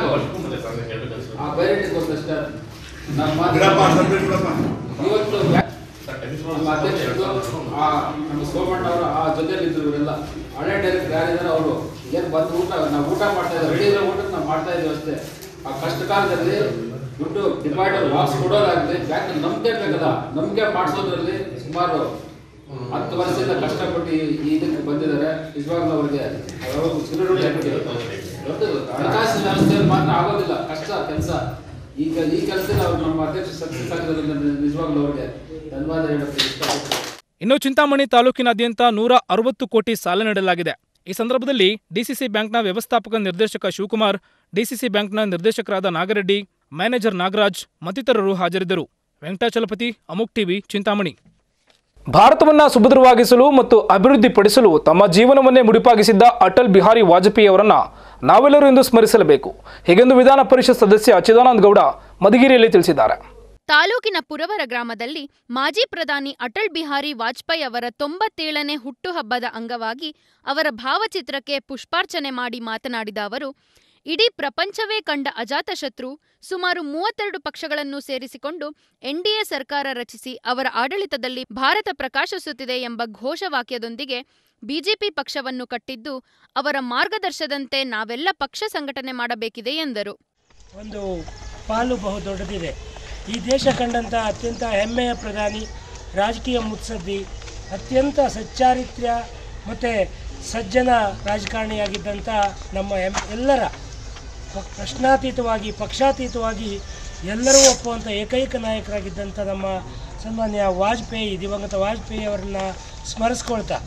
ಆ ಬೈರೆಂಟ್ ಗೊತ್ತಷ್ಟೇ ನಮ್ಮ ಮಾತು- ಬಿಡಪ್ಪ ಸಬ್ಜೆಕ್ಟ್ ಬಿಡಪ್ಪ ಇವತ್ತು ನಮ್ಮ ಅಧ್ಯಕ್ಷರು ಆ ನಮ್ಮ ಸೋಮಣ್ಣ ಅವರು ಆ ಜೊತೆಲಿ ಇದ್ರು ಇವರೆಲ್ಲ ಹಳೆ ಡೈರೆಕ್ಟ್ ಯಾರಿದ್ದಾರೆ ಅವರು ಏನ್ ಬಂದು ಊಟ ನಾವು ಊಟ ಮಾಡ್ತಾ ಇದ್ದೀವಿ ರೆಡಿ ಇರೋ ಊಟ ನಾವು ಮಾಡ್ತಾ ಇದೀವಿ ಅಷ್ಟೇ ಆ ಕಷ್ಟ ಕಾಲದಲ್ಲಿ ದುಡ್ಡು ಡಿಪಾರ್ಟರ್ ವಾಪಸ್ ಕೊಡೋದಾಗಲಿ ಬ್ಯಾಂಕ್ ನಂಬಿಕೆ ಬೇಕಲ್ಲ ನಂಬಿಕೆ ಮಾಡಿಸೋದ್ರಲ್ಲಿ ಸುಮಾರು ಹತ್ತು ವರ್ಷದಿಂದ ಕಷ್ಟಪಟ್ಟು ಈ ಈ ಇದಕ್ಕೆ ಬಂದಿದ್ದಾರೆ ನಿಜವಾಗ್ಲೂ ಅವ್ರಿಗೆ ಅವರು ಚಿರಋಣಿ ಆಗ್ಬಿಟ್ಟಿದೆ. ದೊಡ್ಡದು ಹಣಕಾಸಿನ ವ್ಯವಸ್ಥೆಯಲ್ಲಿ ಮಾತ್ರ ಆಗೋದಿಲ್ಲ ಕಷ್ಟ ಕೆಲಸ ಈಗ ಈ ಕೆಲಸದಲ್ಲಿ ಅವ್ರು ನಮ್ಮ ಅಧ್ಯಕ್ಷ ಸಕ್ಸಸ್ ಆಗಿರೋದ್ರಿಂದ ನಿಜವಾಗ್ಲೂ ಅವ್ರಿಗೆ ಧನ್ಯವಾದ ಹೇಳಕ್ಕೆ ಇಷ್ಟಪಡ್ತೀನಿ ಇನ್ನು ಚಿಂತಾಮಣಿ ತಾಲೂಕಿನಾದ್ಯಂತ ನೂರ ಅರವತ್ತು ಕೋಟಿ ಸಾಲ ನೀಡಲಾಗಿದೆ ಈ ಸಂದರ್ಭದಲ್ಲಿ ಡಿಸಿಸಿ ಬ್ಯಾಂಕ್ನ ವ್ಯವಸ್ಥಾಪಕ ನಿರ್ದೇಶಕ ಶಿವಕುಮಾರ್ ಡಿಸಿಸಿ ಬ್ಯಾಂಕ್ನ ನಿರ್ದೇಶಕರಾದ ನಾಗರೆಡ್ಡಿ ಮ್ಯಾನೇಜರ್ ನಾಗರಾಜ್ ಮತ್ತಿತರರು ಹಾಜರಿದ್ದರು ವೆಂಕಟಾಚಲಪತಿ ಅಮುಕ್ ಟಿವಿ ಚಿಂತಾಮಣಿ ಭಾರತವನ್ನ ಸುಭದ್ರವಾಗಿಸಲು ಮತ್ತು ಅಭಿವೃದ್ಧಿಪಡಿಸಲು ತಮ್ಮ ಜೀವನವನ್ನೇ ಮುಡಿಪಾಗಿಸಿದ್ದ ಅಟಲ್ ಬಿಹಾರಿ ವಾಜಪೇಯಿ ಅವರನ್ನ ನಾವೆಲ್ಲರೂ ಇಂದು ಸ್ಮರಿಸಲೇಬೇಕು ಹೀಗೆಂದು ವಿಧಾನ ಪರಿಷತ್ ಸದಸ್ಯ ಚಿದಾನಂದ ಗೌಡ ಮಧುಗಿರಿಯಲ್ಲಿ ತಿಳಿಸಿದ್ದಾರೆ ತಾಲೂಕಿನ ಪುರವರ ಗ್ರಾಮದಲ್ಲಿ ಮಾಜಿ ಪ್ರಧಾನಿ ಅಟಲ್ ಬಿಹಾರಿ ವಾಜಪೇಯಿ ಅವರ ತೊಂಬತ್ತೇಳನೇ ಹುಟ್ಟುಹಬ್ಬದ ಅಂಗವಾಗಿ ಅವರ ಭಾವಚಿತ್ರಕ್ಕೆ ಪುಷ್ಪಾರ್ಚನೆ ಮಾಡಿ ಮಾತನಾಡಿದ ಅವರು ಇಡೀ ಪ್ರಪಂಚವೇ ಕಂಡ ಅಜಾತಶತ್ರು ಸುಮಾರು ಮೂವತ್ತೆರಡು ಪಕ್ಷಗಳನ್ನು ಸೇರಿಸಿಕೊಂಡು ಎನ್ಡಿಎ ಸರ್ಕಾರ ರಚಿಸಿ ಅವರ ಆಡಳಿತದಲ್ಲಿ ಭಾರತ ಪ್ರಕಾಶಿಸುತ್ತಿದೆ ಎಂಬ ಘೋಷವಾಕ್ಯದೊಂದಿಗೆ ಬಿಜೆಪಿ ಪಕ್ಷವನ್ನು ಕಟ್ಟಿದ್ದು ಅವರ ಮಾರ್ಗದರ್ಶದಂತೆ ನಾವೆಲ್ಲ ಪಕ್ಷ ಸಂಘಟನೆ ಮಾಡಬೇಕಿದೆ ಎಂದರು ಒಂದು ಪಾಲು ಬಹು ದೊಡ್ಡದಿದೆ ಈ ದೇಶ ಕಂಡಂಥ ಅತ್ಯಂತ ಹೆಮ್ಮೆಯ ಪ್ರಧಾನಿ ರಾಜಕೀಯ ಮುತ್ಸದ್ದಿ ಅತ್ಯಂತ ಸಚ್ಚಾರಿತ್ರ್ಯ ಮತ್ತು ಸಜ್ಜನ ರಾಜಕಾರಣಿಯಾಗಿದ್ದಂಥ ನಮ್ಮ ಎಂ ಎಲ್ಲರ ಪ- ಪ್ರಶ್ನಾತೀತವಾಗಿ ಪಕ್ಷಾತೀತವಾಗಿ ಎಲ್ಲರೂ ಒಪ್ಪುವಂಥ ಏಕೈಕ ನಾಯಕರಾಗಿದ್ದಂಥ ನಮ್ಮ ಸನ್ಮಾನ್ಯ ವಾಜಪೇಯಿ ದಿವಂಗತ ವಾಜಪೇಯಿ ಅವರನ್ನ ಸ್ಮರಿಸ್ಕೊಳ್ತಾ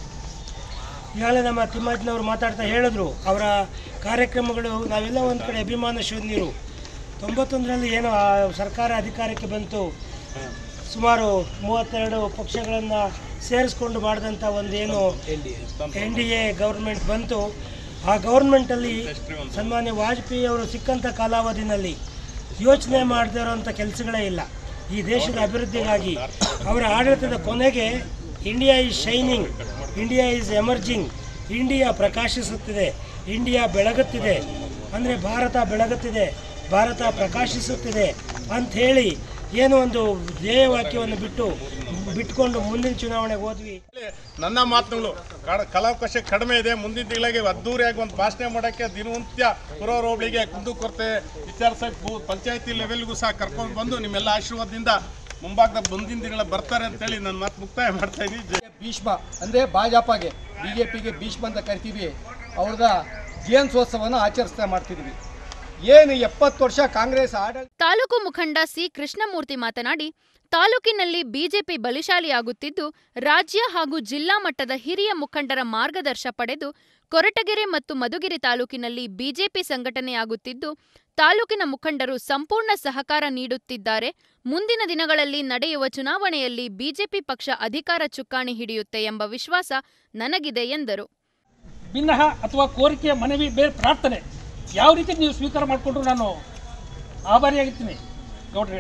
ಈಗಾಗಲೇ ನಮ್ಮ ತಿಮ್ಮಜ್ಜನವರು ಮಾತಾಡ್ತಾ ಹೇಳಿದ್ರು ಅವರ ಕಾರ್ಯಕ್ರಮಗಳು ನಾವೆಲ್ಲ ಒಂದು ಕಡೆ ಅಭಿಮಾನ ಶೂನ್ಯರು ತೊಂಬತ್ತೊಂದರಲ್ಲಿ ಏನು ಆ ಸರ್ಕಾರ ಅಧಿಕಾರಕ್ಕೆ ಬಂತು ಸುಮಾರು ಮೂವತ್ತೆರಡು ಪಕ್ಷಗಳನ್ನು ಸೇರಿಸ್ಕೊಂಡು ಮಾಡಿದಂಥ ಒಂದೇನು ಎನ್ ಡಿ ಎ ಗೌರ್ಮೆಂಟ್ ಬಂತು ಆ ಗೌರ್ಮೆಂಟಲ್ಲಿ ಸನ್ಮಾನ್ಯ ವಾಜಪೇಯಿ ಅವರು ಸಿಕ್ಕಂಥ ಕಾಲಾವಧಿನಲ್ಲಿ ಯೋಚನೆ ಮಾಡದೇ ಇರೋಂಥ ಕೆಲಸಗಳೇ ಇಲ್ಲ ಈ ದೇಶದ ಅಭಿವೃದ್ಧಿಗಾಗಿ ಅವರ ಆಡಳಿತದ ಕೊನೆಗೆ India is shining India is emerging India ಪ್ರಕಾಶಿಸುತ್ತಿದೆ ಇಂಡಿಯಾ ಬೆಳಗುತ್ತಿದೆ ಅಂದರೆ ಭಾರತ ಬೆಳಗುತ್ತಿದೆ ಭಾರತ ಪ್ರಕಾಶಿಸುತ್ತಿದೆ ಅಂಥೇಳಿ ಏನೋ ಒಂದು ಧ್ಯೇಯವಾಕ್ಯವನ್ನು ಬಿಟ್ಟು ಬಿಟ್ಕೊಂಡು ಮುಂದಿನ ಚುನಾವಣೆಗೆ ಹೋದ್ವಿ ನನ್ನ ಮಾತುಗಳು ಕಡ- ಕಲಾವಕಾಶ ಕಡಿಮೆ ಇದೆ ಮುಂದಿನ ತಿಂಗಳಿಗೆ ಅದ್ದೂರಿಯಾಗಿ ಒಂದು ಭಾಷಣ ಮಾಡೋಕ್ಕೆ ದಿನನಿತ್ಯ ಪುರ ಹೋಬಳಿಗೆ ಕುಂದುಕೊರತೆ ವಿಚಾರಿಸಕ್ಕೆ ಭೂ ಪಂಚಾಯತಿ ಲೆವೆಲ್ಗೂ ಸಹ ಕರ್ಕೊಂಡು ಬಂದು ನಿಮ್ಮೆಲ್ಲ ಆಶೀರ್ವಾದದಿಂದ ಮುಂಭಾಗದ ಮುಂದಿನ ದಿನಗಳ ಬರ್ತಾರೆ ಅಂತೇಳಿ ನನ್ನ ಮಾತು ಮುಕ್ತಾಯ ಮಾಡ್ತಾ ಇದ್ದೀನಿ ಭೀಷ್ಮ ಅಂದರೆ ಭಾಜಪಗೆ ಬಿ ಜೆ ಪಿಗೆ ಭೀಷ್ಮ ಅಂತ ಕರಿತೀವಿ ಅವ್ರದ ಜಯಂತ್ಯೋತ್ಸವನ ಆಚರಿಸ್ತಾ ಮಾಡ್ತಿದ್ವಿ ಏನು ಎಪ್ಪತ್ತು ವರ್ಷ ಕಾಂಗ್ರೆಸ್ ಆಡಳಿತ ತಾಲೂಕು ಮುಖಂಡ ಸಿ ಕೃಷ್ಣಮೂರ್ತಿ ಮಾತನಾಡಿ ತಾಲೂಕಿನಲ್ಲಿ ಬಿಜೆಪಿ ಬಲಿಶಾಲಿಯಾಗುತ್ತಿದ್ದು ರಾಜ್ಯ ಹಾಗೂ ಜಿಲ್ಲಾ ಮಟ್ಟದ ಹಿರಿಯ ಮುಖಂಡರ ಮಾರ್ಗದರ್ಶ ಪಡೆದು ಕೊರಟಗೆರೆ ಮತ್ತು ಮಧುಗಿರಿ ತಾಲೂಕಿನಲ್ಲಿ ಬಿಜೆಪಿ ಸಂಘಟನೆಯಾಗುತ್ತಿದ್ದು ತಾಲೂಕಿನ ಮುಖಂಡರು ಸಂಪೂರ್ಣ ಸಹಕಾರ ನೀಡುತ್ತಿದ್ದಾರೆ ಮುಂದಿನ ದಿನಗಳಲ್ಲಿ ನಡೆಯುವ ಚುನಾವಣೆಯಲ್ಲಿ ಬಿಜೆಪಿ ಪಕ್ಷ ಅಧಿಕಾರ ಚುಕ್ಕಾಣಿ ಹಿಡಿಯುತ್ತೆ ಎಂಬ ವಿಶ್ವಾಸ ನನಗಿದೆ ಎಂದರು ಭಿನ್ನಹ ಅಥವಾ ಕೋರಿಕೆ ಮನವಿ ಬೇರೆ ಪ್ರಾರ್ಥನೆ ಯಾವ ರೀತಿ ನೀವು ಸ್ವೀಕಾರ ಮಾಡಿಕೊಂಡ್ರು ನಾನು ಆಭಾರಿಯಾಗಿರ್ತೀನಿ ಗೌಡ್ರೆ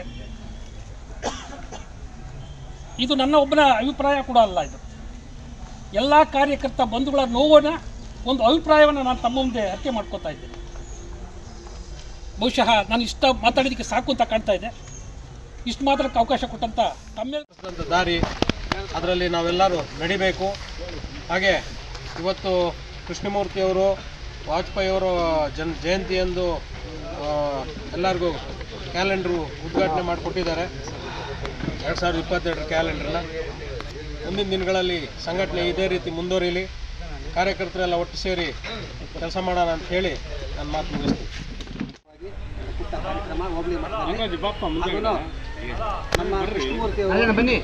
ಇದು ನನ್ನ ಒಬ್ಬನ ಅಭಿಪ್ರಾಯ ಕೂಡ ಅಲ್ಲ ಇದು ಎಲ್ಲ ಕಾರ್ಯಕರ್ತ ಬಂಧುಗಳ ನೋವನ್ನ ಒಂದು ಅಭಿಪ್ರಾಯವನ್ನು ನಾನು ತಮ್ಮ ಮುಂದೆ ಅರ್ಕೆ ಮಾಡ್ಕೋತಾ ಇದ್ದೇನೆ ಬಹುಶಃ ನಾನು ಇಷ್ಟ ಮಾತಾಡೋದಕ್ಕೆ ಸಾಕು ಅಂತ ಕಾಣ್ತಾ ಇದೆ ಇಷ್ಟು ಮಾತ್ರಕ್ಕೆ ಅವಕಾಶ ಕೊಟ್ಟಂತ ತಮ್ಮೆಲ್ಲ ಅಂತ ದಾರಿ ಅದರಲ್ಲಿ ನಾವೆಲ್ಲರೂ ನಡಿಬೇಕು ಹಾಗೆ ಇವತ್ತು ಕೃಷ್ಣಮೂರ್ತಿಯವರು ವಾಜಪೇಯಿಯವರ ಜನ್ ಜಯಂತಿಯಂದು ಆ, ಎಲ್ಲರಿಗೂ ಕ್ಯಾಲೆಂಡ್ರು ಉದ್ಘಾಟನೆ ಮಾಡಿಕೊಟ್ಟಿದ್ದಾರೆ ಎರಡು ಸಾವಿರದ ಇಪ್ಪತ್ತೆರಡರ ಕ್ಯಾಲೆಂಡ್ರನ್ನ ಮುಂದಿನ ದಿನಗಳಲ್ಲಿ ಸಂಘಟನೆ ಇದೇ ರೀತಿ ಮುಂದುವರಿಯಲಿ ಕಾರ್ಯಕರ್ತರೆಲ್ಲ ಒಟ್ಟು ಸೇರಿ ಕೆಲಸ ಮಾಡೋಣ ಅಂತ ಹೇಳಿ ನಾನು ಮಾತು ಮುಗಿಸ್ತೀನಿ ಕಾರ್ಯಕ್ರಮ ಹೋಬಳಿ ಮಟ್ಟದಲ್ಲಿ ಅದನ್ನು ನಮ್ಮ ಕೃಷ್ಣಮೂರ್ತಿ ಅವರು ಬನ್ನಿ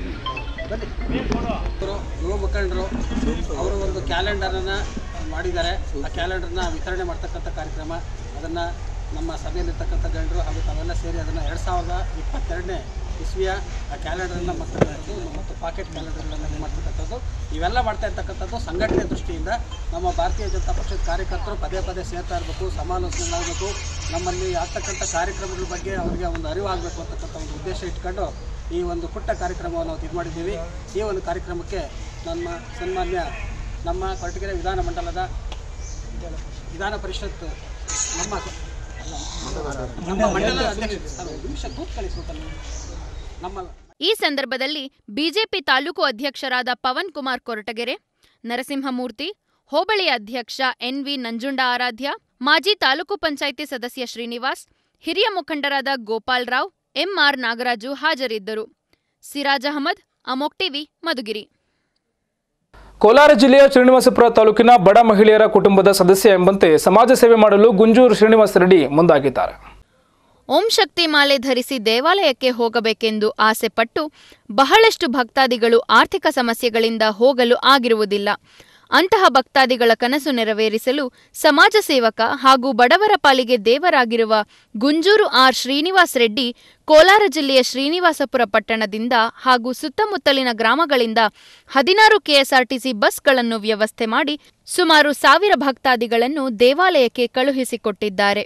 ಅವರು ಯುವ ಮುಖಂಡರು ಅವರು ಒಂದು ಕ್ಯಾಲೆಂಡರನ್ನು ಮಾಡಿದ್ದಾರೆ ಆ ಕ್ಯಾಲೆಂಡರ್ನ ವಿತರಣೆ ಮಾಡ್ತಕ್ಕಂಥ ಕಾರ್ಯಕ್ರಮ ಅದನ್ನು ನಮ್ಮ ಸಭೆಯಲ್ಲಿರ್ತಕ್ಕಂಥ ಗಣ್ಯರು ಹಾಗೂ ತಾವೆಲ್ಲ ಸೇರಿ ಅದನ್ನು ಎರಡು ಸಾವಿರದ ಇಪ್ಪತ್ತೆರಡನೇ ಇಸ್ವಿಯ ಆ ಕ್ಯಾಲೆಂಡರನ್ನು ಮತ್ತು ಮತ್ತು ಪಾಕೆಟ್ ಕ್ಯಾಲೆಂಡರ್ಗಳನ್ನು ಮಾಡ್ತಕ್ಕಂಥದ್ದು ಇವೆಲ್ಲ ಮಾಡ್ತಾ ಇರ್ತಕ್ಕಂಥದ್ದು ಸಂಘಟನೆ ದೃಷ್ಟಿಯಿಂದ ನಮ್ಮ ಭಾರತೀಯ ಜನತಾ ಪಕ್ಷದ ಕಾರ್ಯಕರ್ತರು ಪದೇ ಪದೇ ಸೇರ್ತಾ ಇರಬೇಕು ಸಮಾಲೋಚನೆಗಳಾಗಬೇಕು ನಮ್ಮಲ್ಲಿ ಆಗ್ತಕ್ಕಂಥ ಕಾರ್ಯಕ್ರಮಗಳ ಬಗ್ಗೆ ಅವರಿಗೆ ಒಂದು ಅರಿವಾಗಬೇಕು ಅಂತಕ್ಕಂಥ ಒಂದು ಉದ್ದೇಶ ಇಟ್ಕೊಂಡು ಈ ಒಂದು ಪುಟ್ಟ ಕಾರ್ಯಕ್ರಮವನ್ನು ನಾವು ಇದು ಮಾಡಿದ್ದೀವಿ ಈ ಒಂದು ಕಾರ್ಯಕ್ರಮಕ್ಕೆ ನಮ್ಮ ಸನ್ಮಾನ್ಯ ನಮ್ಮ ಕೊರಟಗೆರೆ ವಿಧಾನ ಮಂಡಲದ ವಿಧಾನ ಪರಿಷತ್ ನಮ್ಮ ನಮ್ಮ ಮಂಡಲದ ಅಧ್ಯಕ್ಷ ಸರ್, ಒಂದು ನಿಮಿಷ ಕೂತ್ ಕಳಿಸ್ಬೇಕಲ್ಲ ನಮ್ಮ ಈ ಸಂದರ್ಭದಲ್ಲಿ ಬಿಜೆಪಿ ತಾಲೂಕು ಅಧ್ಯಕ್ಷರಾದ ಪವನ್ ಕುಮಾರ್ ಕೊರಟಗೆರೆ ನರಸಿಂಹಮೂರ್ತಿ ಹೋಬಳಿ ಅಧ್ಯಕ್ಷ ಎನ್ವಿ ನಂಜುಂಡ ಆರಾಧ್ಯ ಮಾಜಿ ತಾಲೂಕು ಪಂಚಾಯಿತಿ ಸದಸ್ಯ ಶ್ರೀನಿವಾಸ್ ಹಿರಿಯ ಮುಖಂಡರಾದ ಗೋಪಾಲ್ ರಾವ್ ಎಂಆರ್ ನಾಗರಾಜು ಹಾಜರಿದ್ದರು ಸಿರಾಜ್ ಅಹಮದ್ ಅಮೋಕ್ ಟಿವಿ ಮಧುಗಿರಿ ಕೋಲಾರ ಜಿಲ್ಲೆಯ ಶ್ರೀನಿವಾಸಪುರ ತಾಲೂಕಿನ ಬಡ ಮಹಿಳೆಯರ ಕುಟುಂಬದ ಸದಸ್ಯ ಎಂಬಂತೆ ಸಮಾಜ ಸೇವೆ ಮಾಡಲು ಗುಂಜೂರು ಶ್ರೀನಿವಾಸ ರೆಡ್ಡಿ ಮುಂದಾಗಿದ್ದಾರೆ ಓಂ ಶಕ್ತಿ ಮಾಲೆ ಧರಿಸಿ ದೇವಾಲಯಕ್ಕೆ ಹೋಗಬೇಕೆಂದು ಆಸೆಪಟ್ಟು ಬಹಳಷ್ಟು ಭಕ್ತಾದಿಗಳು ಆರ್ಥಿಕ ಸಮಸ್ಯೆಗಳಿಂದ ಹೋಗಲು ಆಗಿರುವುದಿಲ್ಲ ಅಂತಹ ಭಕ್ತಾದಿಗಳ ಕನಸು ನೆರವೇರಿಸಲು ಸಮಾಜ ಸೇವಕ ಹಾಗೂ ಬಡವರ ಪಾಲಿಗೆ ದೇವರಾಗಿರುವ ಗುಂಜೂರು ಆರ್ ಶ್ರೀನಿವಾಸ್ ರೆಡ್ಡಿ ಕೋಲಾರ ಜಿಲ್ಲೆಯ ಶ್ರೀನಿವಾಸಪುರ ಪಟ್ಟಣದಿಂದ ಹಾಗೂ ಸುತ್ತಮುತ್ತಲಿನ ಗ್ರಾಮಗಳಿಂದ ಹದಿನಾರು ಕೆಎಸ್ಆರ್ಟಿಸಿ ಬಸ್ಗಳನ್ನು ವ್ಯವಸ್ಥೆ ಮಾಡಿ ಸುಮಾರು ಸಾವಿರ ಭಕ್ತಾದಿಗಳನ್ನು ದೇವಾಲಯಕ್ಕೆ ಕಳುಹಿಸಿಕೊಟ್ಟಿದ್ದಾರೆ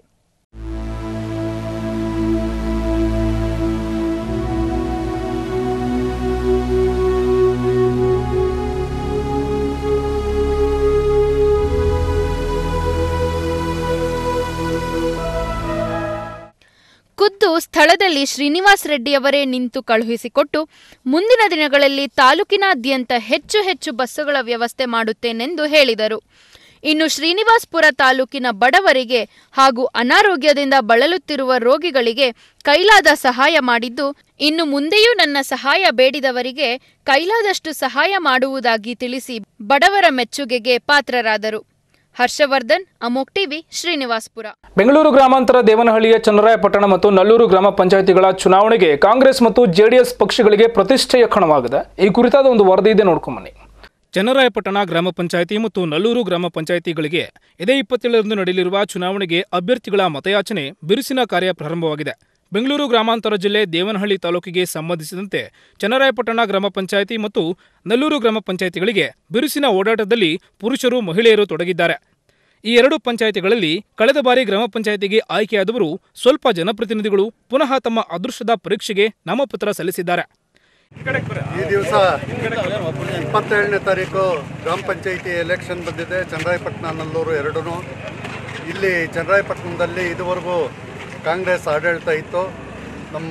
ಖುದ್ದು ಸ್ಥಳದಲ್ಲಿ ಶ್ರೀನಿವಾಸ್ ರೆಡ್ಡಿಯವರೇ ನಿಂತು ಕಳುಹಿಸಿಕೊಟ್ಟು ಮುಂದಿನ ದಿನಗಳಲ್ಲಿ ತಾಲೂಕಿನಾದ್ಯಂತ ಹೆಚ್ಚು ಹೆಚ್ಚು ಬಸ್ಸುಗಳ ವ್ಯವಸ್ಥೆ ಮಾಡುತ್ತೇನೆಂದು ಹೇಳಿದರು ಇನ್ನು ಶ್ರೀನಿವಾಸ್ಪುರ ತಾಲೂಕಿನ ಬಡವರಿಗೆ ಹಾಗೂ ಅನಾರೋಗ್ಯದಿಂದ ಬಳಲುತ್ತಿರುವ ರೋಗಿಗಳಿಗೆ ಕೈಲಾದ ಸಹಾಯ ಮಾಡಿದ್ದು ಇನ್ನು ಮುಂದೆಯೂ ನನ್ನ ಸಹಾಯ ಬೇಡಿದವರಿಗೆ ಕೈಲಾದಷ್ಟು ಸಹಾಯ ಮಾಡುವುದಾಗಿ ತಿಳಿಸಿ ಬಡವರ ಮೆಚ್ಚುಗೆಗೆ ಪಾತ್ರರಾದರು ಹರ್ಷವರ್ಧನ್ ಅಮೋಕ್ ಟಿವಿ ಶ್ರೀನಿವಾಸ್ಪುರ ಬೆಂಗಳೂರು ಗ್ರಾಮಾಂತರ ದೇವನಹಳ್ಳಿಯ ಚನ್ನರಾಯಪಟ್ಟಣ ಮತ್ತು ನಲ್ಲೂರು ಗ್ರಾಮ ಪಂಚಾಯಿತಿಗಳ ಚುನಾವಣೆಗೆ ಕಾಂಗ್ರೆಸ್ ಮತ್ತು ಜೆಡಿಎಸ್ ಪಕ್ಷಗಳಿಗೆ ಪ್ರತಿಷ್ಠೆಯ ಕಣವಾಗಿದೆ ಈ ಕುರಿತಾದ ಒಂದು ವರದಿ ಇದೆ ನೋಡ್ಕೊಂಬನ್ನಿ ಚನ್ನರಾಯಪಟ್ಟಣ ಗ್ರಾಮ ಪಂಚಾಯಿತಿ ಮತ್ತು ನಲ್ಲೂರು ಗ್ರಾಮ ಪಂಚಾಯಿತಿಗಳಿಗೆ ಇದೇ ಇಪ್ಪತ್ತೇಳರಂದು ನಡೆಯಲಿರುವ ಚುನಾವಣೆಗೆ ಅಭ್ಯರ್ಥಿಗಳ ಮತಯಾಚನೆ ಬಿರುಸಿನ ಕಾರ್ಯ ಪ್ರಾರಂಭವಾಗಿದೆ ಬೆಂಗಳೂರು ಗ್ರಾಮಾಂತರ ಜಿಲ್ಲೆ ದೇವನಹಳ್ಳಿ ತಾಲೂಕಿಗೆ ಸಂಬಂಧಿಸಿದಂತೆ ಚನ್ನರಾಯಪಟ್ಟಣ ಗ್ರಾಮ ಪಂಚಾಯಿತಿ ಮತ್ತು ನಲ್ಲೂರು ಗ್ರಾಮ ಪಂಚಾಯಿತಿಗಳಿಗೆ ಬಿರುಸಿನ ಓಡಾಟದಲ್ಲಿ ಪುರುಷರು ಮಹಿಳೆಯರು ತೊಡಗಿದ್ದಾರೆ ಈ ಎರಡು ಪಂಚಾಯಿತಿಗಳಲ್ಲಿ ಕಳೆದ ಬಾರಿ ಗ್ರಾಮ ಪಂಚಾಯಿತಿಗೆ ಆಯ್ಕೆಯಾದವರು ಸ್ವಲ್ಪ ಜನಪ್ರತಿನಿಧಿಗಳು ಪುನಃ ತಮ್ಮ ಅದೃಷ್ಟದ ಪರೀಕ್ಷೆಗೆ ನಾಮಪತ್ರ ಸಲ್ಲಿಸಿದ್ದಾರೆ ಈ ದಿವಸ ಇಪ್ಪತ್ತೇಳನೇ ತಾರೀಕು ಗ್ರಾಮ ಪಂಚಾಯಿತಿ ಎಲೆಕ್ಷನ್ ಬಂದಿದೆ ಚನ್ನರಾಯಪಟ್ಟಣ ನಲ್ಲೂರು ಎರಡೂ ಇಲ್ಲಿ ಚನ್ನರಾಯಪಟ್ಟಣದಲ್ಲಿ ಇದುವರೆಗೂ ಕಾಂಗ್ರೆಸ್ ಆಡಳಿತ ಇತ್ತು ನಮ್ಮ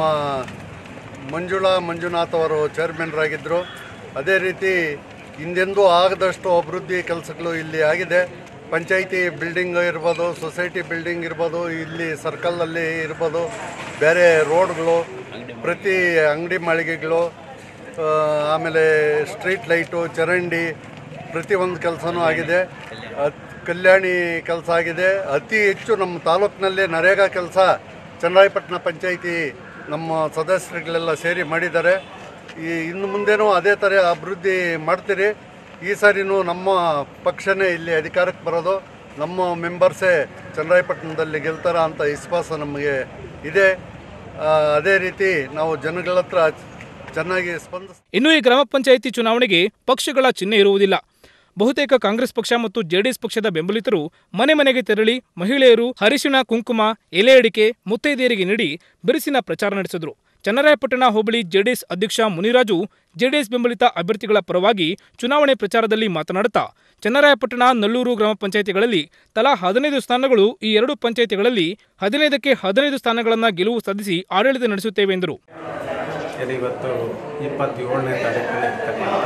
ಮಂಜುಳಾ ಮಂಜುನಾಥ್ ಅವರು ಚೇರ್ಮನ್ರಾಗಿದ್ದರು ಅದೇ ರೀತಿ ಹಿಂದೆಂದೂ ಆಗದಷ್ಟು ಅಭಿವೃದ್ಧಿ ಕೆಲಸಗಳು ಇಲ್ಲಿ ಆಗಿದೆ ಪಂಚಾಯಿತಿ ಬಿಲ್ಡಿಂಗ್ ಇರ್ಬೋದು ಸೊಸೈಟಿ ಬಿಲ್ಡಿಂಗ್ ಇರ್ಬೋದು ಇಲ್ಲಿ ಸರ್ಕಲಲ್ಲಿ ಇರ್ಬೋದು ಬೇರೆ ರೋಡ್ಗಳು ಪ್ರತಿ ಅಂಗಡಿ ಮಳಿಗೆಗಳು ಆ, ಆಮೇಲೆ ಸ್ಟ್ರೀಟ್ ಲೈಟು ಚರಂಡಿ ಪ್ರತಿಯೊಂದು ಕೆಲಸನೂ ಆಗಿದೆ ಅತ್- ಕಲ್ಯಾಣಿ ಕೆಲಸ ಆಗಿದೆ ಅತಿ ಹೆಚ್ಚು ನಮ್ಮ ತಾಲೂಕಿನಲ್ಲಿ ನರೇಗಾ ಕೆಲಸ ಚನ್ನರಾಯಪಟ್ಟಣ ಪಂಚಾಯಿತಿ ನಮ್ಮ ಸದಸ್ಯರುಗಳೆಲ್ಲ ಸೇರಿ ಮಾಡಿದ್ದಾರೆ ಈ ಇನ್ನು ಮುಂದೆನೂ ಅದೇ ಥರ ಅಭಿವೃದ್ಧಿ ಮಾಡ್ತೀರಿ ಈ ಸಾರಿನೂ ನಮ್ಮ ಪಕ್ಷನೇ ಇಲ್ಲಿ ಅಧಿಕಾರಕ್ಕೆ ಬರೋದು ನಮ್ಮ ಮೆಂಬರ್ಸೇ ಚನ್ನರಾಯಪಟ್ಟಣದಲ್ಲಿ ಗೆಲ್ತಾರ ಅಂತ ವಿಶ್ವಾಸ ನಮಗೆ ಇದೆ ಆ, ಅದೇ ರೀತಿ ನಾವು ಜನಗಳ ಹತ್ರ ಚೆನ್ನಾಗಿ ಸ್ಪಂದಿಸ್ ಇನ್ನು ಈ ಗ್ರಾಮ ಪಂಚಾಯಿತಿ ಚುನಾವಣೆಗೆ ಪಕ್ಷಗಳ ಚಿಹ್ನೆ ಇರುವುದಿಲ್ಲ ಬಹುತೇಕ ಕಾಂಗ್ರೆಸ್ ಪಕ್ಷ ಮತ್ತು ಜೆಡಿಎಸ್ ಪಕ್ಷದ ಬೆಂಬಲಿತರು ಮನೆ ಮನೆಗೆ ತೆರಳಿ ಮಹಿಳೆಯರು ಅರಿಶಿಣ ಕುಂಕುಮ ಎಲೆ ಅಡಿಕೆ ಮುತ್ತೈದೆಯರಿಗೆ ನೀಡಿ ಬಿರುಸಿನ ಪ್ರಚಾರ ನಡೆಸಿದರು ಚನ್ನರಾಯಪಟ್ಟಣ ಹೋಬಳಿ ಜೆಡಿಎಸ್ ಅಧ್ಯಕ್ಷ ಮುನಿರಾಜು ಜೆಡಿಎಸ್ ಬೆಂಬಲಿತ ಅಭ್ಯರ್ಥಿಗಳ ಪರವಾಗಿ ಚುನಾವಣೆ ಪ್ರಚಾರದಲ್ಲಿ ಮಾತನಾಡುತ್ತಾ ಚನ್ನರಾಯಪಟ್ಟಣ ನಲ್ಲೂರು ಗ್ರಾಮ ಪಂಚಾಯಿತಿಗಳಲ್ಲಿ ತಲಾ ಹದಿನೈದು ಸ್ಥಾನಗಳು ಈ ಎರಡು ಪಂಚಾಯಿತಿಗಳಲ್ಲಿ ಹದಿನೈದಕ್ಕೆ ಹದಿನೈದು ಸ್ಥಾನಗಳನ್ನು ಗೆಲುವು ಸಾಧಿಸಿ ಆಡಳಿತ ನಡೆಸುತ್ತೇವೆ ಎಂದರು ಏನು ಇವತ್ತು ಇಪ್ಪತ್ತೇಳನೇ ತಾರೀಕಿನ ಇರ್ತಕ್ಕಂಥ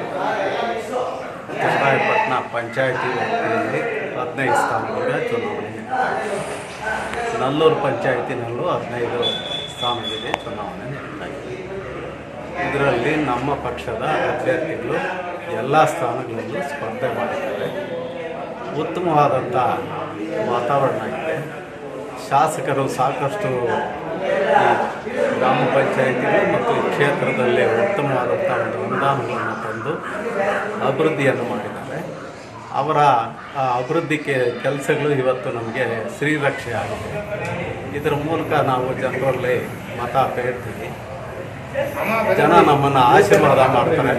ಚನ್ನರಾಯಪಟ್ಟಣ ಪಂಚಾಯತಿ ವ್ಯಾಪ್ತಿಯಲ್ಲಿ ಹದಿನೈದು ಸ್ಥಾನಗಳ ಚುನಾವಣೆ ನಲ್ಲೂರು ಪಂಚಾಯತಿನಲ್ಲೂ ಹದಿನೈದು ಸ್ಥಾನಗಳಿಗೆ ಚುನಾವಣೆ ನಡೀತಾ ಇದೆ ಇದರಲ್ಲಿ ನಮ್ಮ ಪಕ್ಷದ ಅಭ್ಯರ್ಥಿಗಳು ಎಲ್ಲ ಸ್ಥಾನಗಳಲ್ಲೂ ಸ್ಪರ್ಧೆ ಮಾಡಿದ್ದಾರೆ ಉತ್ತಮವಾದಂಥ ವಾತಾವರಣ ಇದೆ ಶಾಸಕರು ಸಾಕಷ್ಟು ಈ ಗ್ರಾಮ ಪಂಚಾಯಿತಿಗಳು ಮತ್ತು ಈ ಕ್ಷೇತ್ರದಲ್ಲಿ ಉತ್ತಮವಾದಂಥ ಒಂದು ಅನುದಾನಗಳನ್ನು ತಂದು ಅಭಿವೃದ್ಧಿಯನ್ನು ಮಾಡಿದ್ದಾರೆ ಅವರ ಆ ಅಭಿವೃದ್ಧಿ ಕೆಲಸಗಳು ಇವತ್ತು ನಮಗೆ ಶ್ರೀರಕ್ಷೆ ಆಗಿದೆ ಇದರ ಮೂಲಕ ನಾವು ಜನರಲ್ಲಿ ಮತ ಬೇಡ್ತೀವಿ ಜನ ನಮ್ಮನ್ನು ಆಶೀರ್ವಾದ ಮಾಡ್ತಾರೆ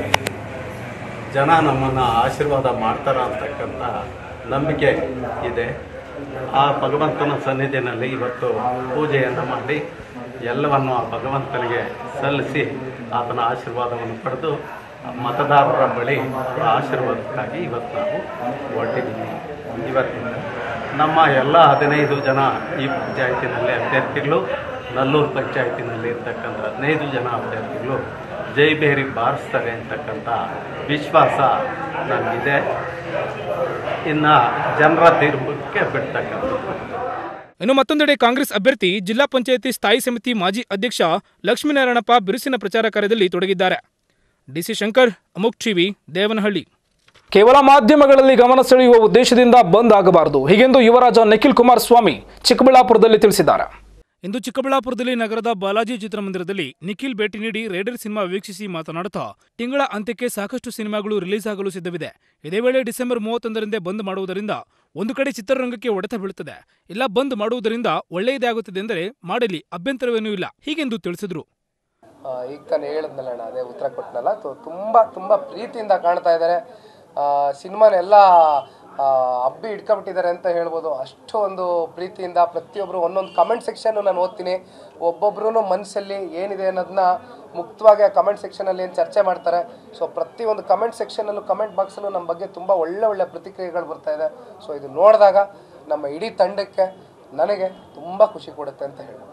ಜನ ನಮ್ಮನ್ನು ಆಶೀರ್ವಾದ ಮಾಡ್ತಾರ ಅಂತಕ್ಕಂಥ ನಂಬಿಕೆ ಇದೆ ಆ ಭಗವಂತನ ಸನ್ನಿಧಿನಲ್ಲಿ ಇವತ್ತು ಪೂಜೆಯನ್ನು ಮಾಡಿ ಎಲ್ಲವನ್ನು ಆ ಭಗವಂತನಿಗೆ ಸಲ್ಲಿಸಿ ಆತನ ಆಶೀರ್ವಾದವನ್ನು ಪಡೆದು ಮತದಾರರ ಬಳಿ ಅವರ ಆಶೀರ್ವಾದಕ್ಕಾಗಿ ಇವತ್ತು ನಾವು ಹೊರಟಿದ್ದೀವಿ ಇವತ್ತಿಂದ ನಮ್ಮ ಎಲ್ಲ ಹದಿನೈದು ಜನ ಈ ಪಂಚಾಯತಿನಲ್ಲಿ ಅಭ್ಯರ್ಥಿಗಳು ನಲ್ಲೂರು ಪಂಚಾಯತಿನಲ್ಲಿ ಇರ್ತಕ್ಕಂಥ ಹದಿನೈದು ಜನ ಅಭ್ಯರ್ಥಿಗಳು ಜೈಬೇರಿ ಬಾರಿಸ್ತಾರೆ ಅಂತಕ್ಕಂಥ ವಿಶ್ವಾಸ ನನಗಿದೆ ಇನ್ನು ಜನರ ತೀರ್ಪಕ್ಕೆ ಬಿಡ್ತಕ್ಕಂಥದ್ದು ಇನ್ನು ಮತ್ತೊಂದೆಡೆ ಕಾಂಗ್ರೆಸ್ ಅಭ್ಯರ್ಥಿ ಜಿಲ್ಲಾ ಪಂಚಾಯಿತಿ ಸ್ಥಾಯಿ ಸಮಿತಿ ಮಾಜಿ ಅಧ್ಯಕ್ಷ ಲಕ್ಷ್ಮೀನಾರಾಯಣಪ್ಪ ಬಿರುಸಿನ ಪ್ರಚಾರ ಕಾರ್ಯದಲ್ಲಿ ತೊಡಗಿದ್ದಾರೆ ಡಿಸಿ ಶಂಕರ್ ಅಮುಕ್ ಟಿವಿ ದೇವನಹಳ್ಳಿ ಕೇವಲ ಮಾಧ್ಯಮಗಳಲ್ಲಿ ಗಮನ ಸೆಳೆಯುವ ಉದ್ದೇಶದಿಂದ ಬಂದ್ ಆಗಬಾರದು ಹೀಗೆಂದು ಯುವರಾಜ ನಿಖಿಲ್ ಕುಮಾರಸ್ವಾಮಿ ಚಿಕ್ಕಬಳ್ಳಾಪುರದಲ್ಲಿ ತಿಳಿಸಿದ್ದಾರೆ ಇಂದು ಚಿಕ್ಕಬಳ್ಳಾಪುರದಲ್ಲಿ ನಗರದ ಬಾಲಾಜಿ ಚಿತ್ರಮಂದಿರದಲ್ಲಿ ನಿಖಿಲ್ ಭೇಟಿ ನೀಡಿ ರೈಡರ್ ಸಿನಿಮಾ ವೀಕ್ಷಿಸಿ ಮಾತನಾಡುತ್ತಾ ತಿಂಗಳ ಅಂತ್ಯಕ್ಕೆ ಸಾಕಷ್ಟು ಸಿನಿಮಾಗಳು ರಿಲೀಸ್ ಆಗಲು ಸಿದ್ಧವಿದೆ ಇದೇ ವೇಳೆ ಡಿಸೆಂಬರ್ ಮೂವತ್ತೊಂದರಿಂದ ಬಂದ್ ಮಾಡುವುದರಿಂದ ಒಂದು ಕಡೆ ಚಿತ್ರರಂಗಕ್ಕೆ ಹೊಡೆತ ಬೀಳುತ್ತದೆ ಇಲ್ಲ ಬಂದ್ ಮಾಡುವುದರಿಂದ ಒಳ್ಳೆಯದೇ ಆಗುತ್ತದೆ ಎಂದರೆ ಮಾಡಲಿ ಅಭ್ಯಂತರವೇನೂ ಇಲ್ಲ ಹೀಗೆಂದು ತಿಳಿಸಿದರು ಆ, ಈಗ ತಾನೇ ಹೇಳಿದ್ನಲ್ಲ ಅಣ್ಣ ಅದೇ ಉತ್ತರ ಕೊಟ್ಟನಲ್ಲ ತುಂಬ ತುಂಬ ಪ್ರೀತಿಯಿಂದ ಕಾಣ್ತಾ ಇದ್ದಾರೆ ಸಿನಿಮಾನೆಲ್ಲ ಹಬ್ಬಿ ಇಟ್ಕೊಂಬಿಟ್ಟಿದ್ದಾರೆ ಅಂತ ಹೇಳ್ಬೋದು ಅಷ್ಟು ಒಂದು ಪ್ರೀತಿಯಿಂದ ಪ್ರತಿಯೊಬ್ಬರು ಒಂದೊಂದು ಕಮೆಂಟ್ ಸೆಕ್ಷನ್ನು ನಾನು ಓದ್ತೀನಿ ಒಬ್ಬೊಬ್ರು ಮನಸ್ಸಲ್ಲಿ ಏನಿದೆ ಅನ್ನೋದನ್ನ ಮುಕ್ತವಾಗಿ ಆ ಕಮೆಂಟ್ ಸೆಕ್ಷನಲ್ಲಿ ಏನು ಚರ್ಚೆ ಮಾಡ್ತಾರೆ ಸೊ ಪ್ರತಿಯೊಂದು ಕಮೆಂಟ್ ಸೆಕ್ಷನಲ್ಲೂ ಕಮೆಂಟ್ ಬಾಕ್ಸಲ್ಲೂ ನಮ್ಮ ಬಗ್ಗೆ ತುಂಬ ಒಳ್ಳೆ ಒಳ್ಳೆ ಪ್ರತಿಕ್ರಿಯೆಗಳು ಬರ್ತಾ ಇದೆ ಸೊ ಇದು ನೋಡಿದಾಗ ನಮ್ಮ ಇಡೀ ತಂಡಕ್ಕೆ ನನಗೆ ತುಂಬ ಖುಷಿ ಕೊಡುತ್ತೆ ಅಂತ ಹೇಳ್ಬೋದು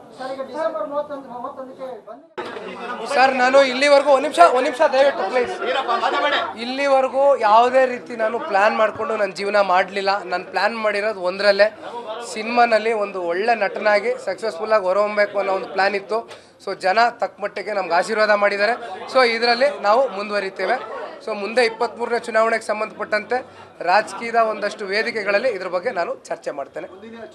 ಸರ್ ನಾನು ಇಲ್ಲಿವರೆಗೂ ಒಂದು ನಿಮಿಷ ಒಂದು ನಿಮಿಷ ದಯವಿಟ್ಟು ಪ್ಲೀಸ್ ಇಲ್ಲಿವರೆಗೂ ಯಾವುದೇ ರೀತಿ ನಾನು ಪ್ಲ್ಯಾನ್ ಮಾಡಿಕೊಂಡು ನನ್ನ ಜೀವನ ಮಾಡಲಿಲ್ಲ ನಾನು ಪ್ಲ್ಯಾನ್ ಮಾಡಿರೋದು ಒಂದರಲ್ಲೇ ಸಿನಿಮಾನಲ್ಲಿ ಒಂದು ಒಳ್ಳೆ ನಟನಾಗಿ ಸಕ್ಸಸ್ಫುಲ್ಲಾಗಿ ಹೊರಹೊಮ್ಮಬೇಕು ಅನ್ನೋ ಒಂದು ಪ್ಲ್ಯಾನ್ ಇತ್ತು ಸೊ ಜನ ತಕ್ಕ ಮಟ್ಟಿಗೆ ನಮ್ಗೆ ಆಶೀರ್ವಾದ ಮಾಡಿದ್ದಾರೆ ಸೊ ಇದರಲ್ಲಿ ನಾವು ಮುಂದುವರಿತೇವೆ ಸೊ ಮುಂದೆ ಇಪ್ಪತ್ತ್ಮೂರನೇ ಚುನಾವಣೆಗೆ ಸಂಬಂಧಪಟ್ಟಂತೆ ರಾಜಕೀಯದ ಒಂದಷ್ಟು ವೇದಿಕೆಗಳಲ್ಲಿ ಇದ್ರ ಬಗ್ಗೆ ನಾನು ಚರ್ಚೆ ಮಾಡ್ತೇನೆ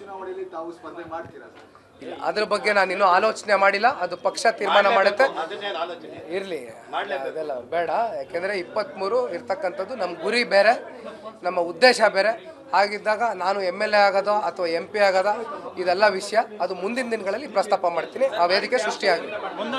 ಇಲ್ಲ ಅದ್ರ ಬಗ್ಗೆ ನಾನು ಇನ್ನೂ ಆಲೋಚನೆ ಮಾಡಿಲ್ಲ ಅದು ಪಕ್ಷ ತೀರ್ಮಾನ ಮಾಡುತ್ತೆ ಇರಲಿ ಅದೆಲ್ಲ ಬೇಡ ಯಾಕೆಂದರೆ ಇಪ್ಪತ್ತ್ಮೂರು ಇರ್ತಕ್ಕಂಥದ್ದು ನಮ್ಮ ಗುರಿ ಬೇರೆ ನಮ್ಮ ಉದ್ದೇಶ ಬೇರೆ ಹಾಗಿದ್ದಾಗ ನಾನು ಎಮ್ ಎಲ್ ಎ ಆಗೋದೋ ಅಥವಾ ಎಂ ಪಿ ಆಗೋದೋ ಇದೆಲ್ಲ ವಿಷಯ ಅದು ಮುಂದಿನ ದಿನಗಳಲ್ಲಿ ಪ್ರಸ್ತಾಪ ಮಾಡ್ತೀನಿ ಆ ವೇದಿಕೆ ಸೃಷ್ಟಿಯಾಗಲಿ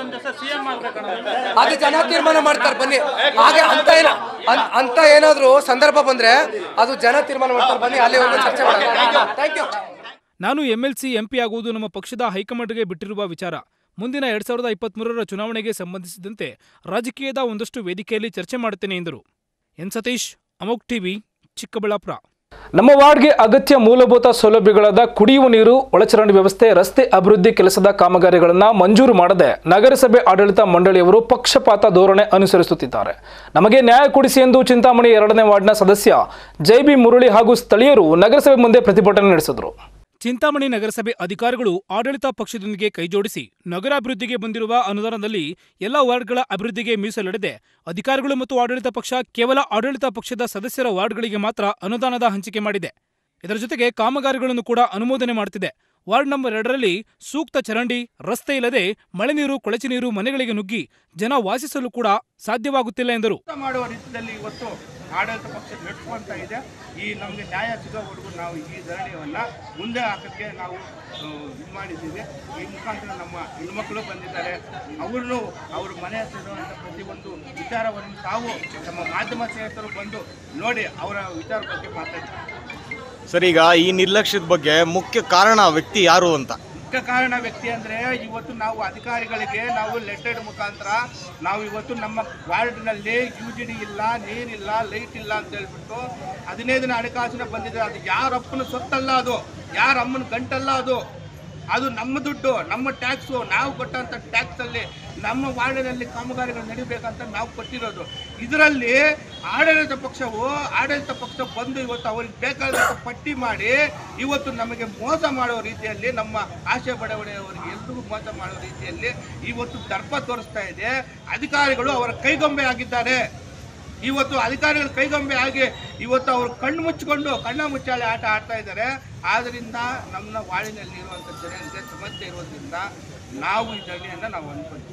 ಅದು ಜನ ತೀರ್ಮಾನ ಮಾಡ್ತಾರೆ ಬನ್ನಿ ಹಾಗೆ ಅಂತ ಏನ ಅನ್- ಅಂತ ಏನಾದರೂ ಸಂದರ್ಭ ಬಂದ್ರೆ ಅದು ಜನ ತೀರ್ಮಾನ ಮಾಡ್ತಾರೆ ಬನ್ನಿ ಅಲ್ಲಿವರೆಗೂ ಚರ್ಚೆ ಮಾಡೋಣ ಥ್ಯಾಂಕ್ ಯು ನಾನು ಎಂಎಲ್ಸಿ ಎಂಪಿ ಆಗುವುದು ನಮ್ಮ ಪಕ್ಷದ ಹೈಕಮಾಂಡ್ಗೆ ಬಿಟ್ಟಿರುವ ವಿಚಾರ ಮುಂದಿನ ಎರಡ್ ಸಾವಿರದ ಇಪ್ಪತ್ಮೂರರ ಚುನಾವಣೆಗೆ ಸಂಬಂಧಿಸಿದಂತೆ ರಾಜಕೀಯದ ಒಂದಷ್ಟು ವೇದಿಕೆಯಲ್ಲಿ ಚರ್ಚೆ ಮಾಡುತ್ತೇನೆ ಎಂದರು ಎನ್ ಸತೀಶ್ ಅಮೋಕ್ ಟಿವಿ ಚಿಕ್ಕಬಳ್ಳಾಪುರ ನಮ್ಮ ವಾರ್ಡ್ಗೆ ಅಗತ್ಯ ಮೂಲಭೂತ ಸೌಲಭ್ಯಗಳಾದ ಕುಡಿಯುವ ನೀರು ಒಳಚರಂಡಿ ವ್ಯವಸ್ಥೆ ರಸ್ತೆ ಅಭಿವೃದ್ಧಿ ಕೆಲಸದ ಕಾಮಗಾರಿಗಳನ್ನು ಮಂಜೂರು ಮಾಡದೆ ನಗರಸಭೆ ಆಡಳಿತ ಮಂಡಳಿಯವರು ಪಕ್ಷಪಾತ ಧೋರಣೆ ಅನುಸರಿಸುತ್ತಿದ್ದಾರೆ ನಮಗೆ ನ್ಯಾಯ ಕೊಡಿಸಿ ಎಂದು ಚಿಂತಾಮಣಿ ಎರಡನೇ ವಾರ್ಡ್ನ ಸದಸ್ಯ ಜೈ ಬಿ ಮುರಳಿ ಹಾಗೂ ಸ್ಥಳೀಯರು ನಗರಸಭೆ ಮುಂದೆ ಪ್ರತಿಭಟನೆ ನಡೆಸಿದರು ಚಿಂತಾಮಣಿ ನಗರಸಭೆ ಅಧಿಕಾರಿಗಳು ಆಡಳಿತ ಪಕ್ಷದೊಂದಿಗೆ ಕೈಜೋಡಿಸಿ ನಗರಾಭಿವೃದ್ಧಿಗೆ ಬಂದಿರುವ ಅನುದಾನದಲ್ಲಿ ಎಲ್ಲ ವಾರ್ಡ್ಗಳ ಅಭಿವೃದ್ಧಿಗೆ ಮೀಸಲಿಡದೆ ಅಧಿಕಾರಿಗಳು ಮತ್ತು ಆಡಳಿತ ಪಕ್ಷ ಕೇವಲ ಆಡಳಿತ ಪಕ್ಷದ ಸದಸ್ಯರ ವಾರ್ಡ್ಗಳಿಗೆ ಮಾತ್ರ ಅನುದಾನದ ಹಂಚಿಕೆ ಮಾಡಿದೆ ಇದರ ಜೊತೆಗೆ ಕಾಮಗಾರಿಗಳನ್ನು ಕೂಡ ಅನುಮೋದನೆ ಮಾಡುತ್ತಿದೆ ವಾರ್ಡ್ ನಂಬರ್ ಎರಡರಲ್ಲಿ ಸೂಕ್ತ ಚರಂಡಿ ರಸ್ತೆ ಇಲ್ಲದೆ ಮಳೆ ನೀರು ಕೊಳಚೆ ನೀರು ಮನೆಗಳಿಗೆ ನುಗ್ಗಿ ಜನ ವಾಸಿಸಲು ಕೂಡ ಸಾಧ್ಯವಾಗುತ್ತಿಲ್ಲ ಎಂದರು ಮಾಡುವ ರೀತಿಯಲ್ಲಿ ಇವತ್ತು ಆಡಳಿತ ಪಕ್ಷ ನಡೆಸುವಂತ ಇದೆ ಈ ನಮಗೆ ನ್ಯಾಯ ಸಿಗೋವರೆಗೂ ನಾವು ಈ ಧರಣಿಯನ್ನ ಮುಂದೆ ಹಾಕಕ್ಕೆ ನಾವು ಆ, ಇದು ಮಾಡಿದ್ದೀವಿ ಈ ಮುಖಾಂತರ ನಮ್ಮ ಹೆಣ್ಮಕ್ಳು ಬಂದಿದ್ದಾರೆ ಅವ್ರನ್ನು ಅವ್ರ ಮನೆ ಹತ್ತಿರುವಂಥ ಪ್ರತಿಯೊಂದು ವಿಚಾರವನ್ನು ತಾವು ನಮ್ಮ ಮಾಧ್ಯಮ ಸ್ನೇಹಿತರು ಬಂದು ನೋಡಿ ಅವರ ವಿಚಾರ ಬಗ್ಗೆ ಮಾತಾಡ್ತಾರೆ ಸರ್ ಈಗ ಈ ನಿರ್ಲಕ್ಷ್ಯದ ಬಗ್ಗೆ ಮುಖ್ಯ ಕಾರಣ ವ್ಯಕ್ತಿ ಯಾರು ಅಂತ ಮುಖ್ಯ ಕಾರಣ ವ್ಯಕ್ತಿ ಅಂದ್ರೆ ಇವತ್ತು ನಾವು ಅಧಿಕಾರಿಗಳಿಗೆ ನಾವು ಲೆಟರ್ ಮುಖಾಂತರ ನಾವು ಇವತ್ತು ನಮ್ಮ ವಾರ್ಡ್ನಲ್ಲಿ ಯು ಜಿ ಡಿ ಇಲ್ಲ ನೀರಿಲ್ಲ ಲೈಟ್ ಇಲ್ಲ ಅಂತ ಹೇಳ್ಬಿಟ್ಟು ಹದಿನೈದು ದಿನ ಹಣಕಾಸಿನ ಬಂದಿದೆ ಅದು ಯಾರ ಅಪ್ಪನ ಸೊತ್ತಲ್ಲ ಅದು ಯಾರ ಅಮ್ಮನ ಗಂಟಲ್ಲ ಅದು ಅದು ನಮ್ಮ ದುಡ್ಡು ನಮ್ಮ ಟ್ಯಾಕ್ಸು ನಾವು ಕೊಟ್ಟಂಥ ಟ್ಯಾಕ್ಸಲ್ಲಿ ನಮ್ಮ ವಾರ್ಡಿನಲ್ಲಿ ಕಾಮಗಾರಿಗಳು ನಡಿಬೇಕಂತ ನಾವು ಕೊಟ್ಟಿರೋದು ಇದರಲ್ಲಿ ಆಡಳಿತ ಪಕ್ಷವು ಆಡಳಿತ ಪಕ್ಷ ಬಂದು ಇವತ್ತು ಅವ್ರಿಗೆ ಬೇಕಾದಂಥ ಪಟ್ಟಿ ಮಾಡಿ ಇವತ್ತು ನಮಗೆ ಮೋಸ ಮಾಡೋ ರೀತಿಯಲ್ಲಿ ನಮ್ಮ ಆಶೆ ಬಡವಣೆಯವರಿಗೆ ಎಲ್ರಿಗೂ ಮೋಸ ಮಾಡೋ ರೀತಿಯಲ್ಲಿ ಇವತ್ತು ದರ್ಪ ತೋರಿಸ್ತಾ ಇದೆ ಅಧಿಕಾರಿಗಳು ಅವರ ಕೈಗೊಂಬೆ ಆಗಿದ್ದಾರೆ ಇವತ್ತು ಅಧಿಕಾರಿಗಳು ಕೈಗೊಂಬೆ ಆಗಿ ಇವತ್ತು ಅವರು ಕಣ್ಣು ಮುಚ್ಚಿಕೊಂಡು ಕಣ್ಣ ಮುಚ್ಚಾಲೆ ಆಟ ಆಡ್ತಾ ಇದ್ದಾರೆ ಆದ್ರಿಂದ ನಮ್ಮ ವಾಳಿನಲ್ಲಿ ಇರುವಂಥ ಜನರಿಗೆ ಸಮಸ್ಯೆ ಇರೋದ್ರಿಂದ ನಾವು ಈ ಧರಣಿಯನ್ನು ನಾವು ಅನ್ಕೊಂಡಿದ್ದೀವಿ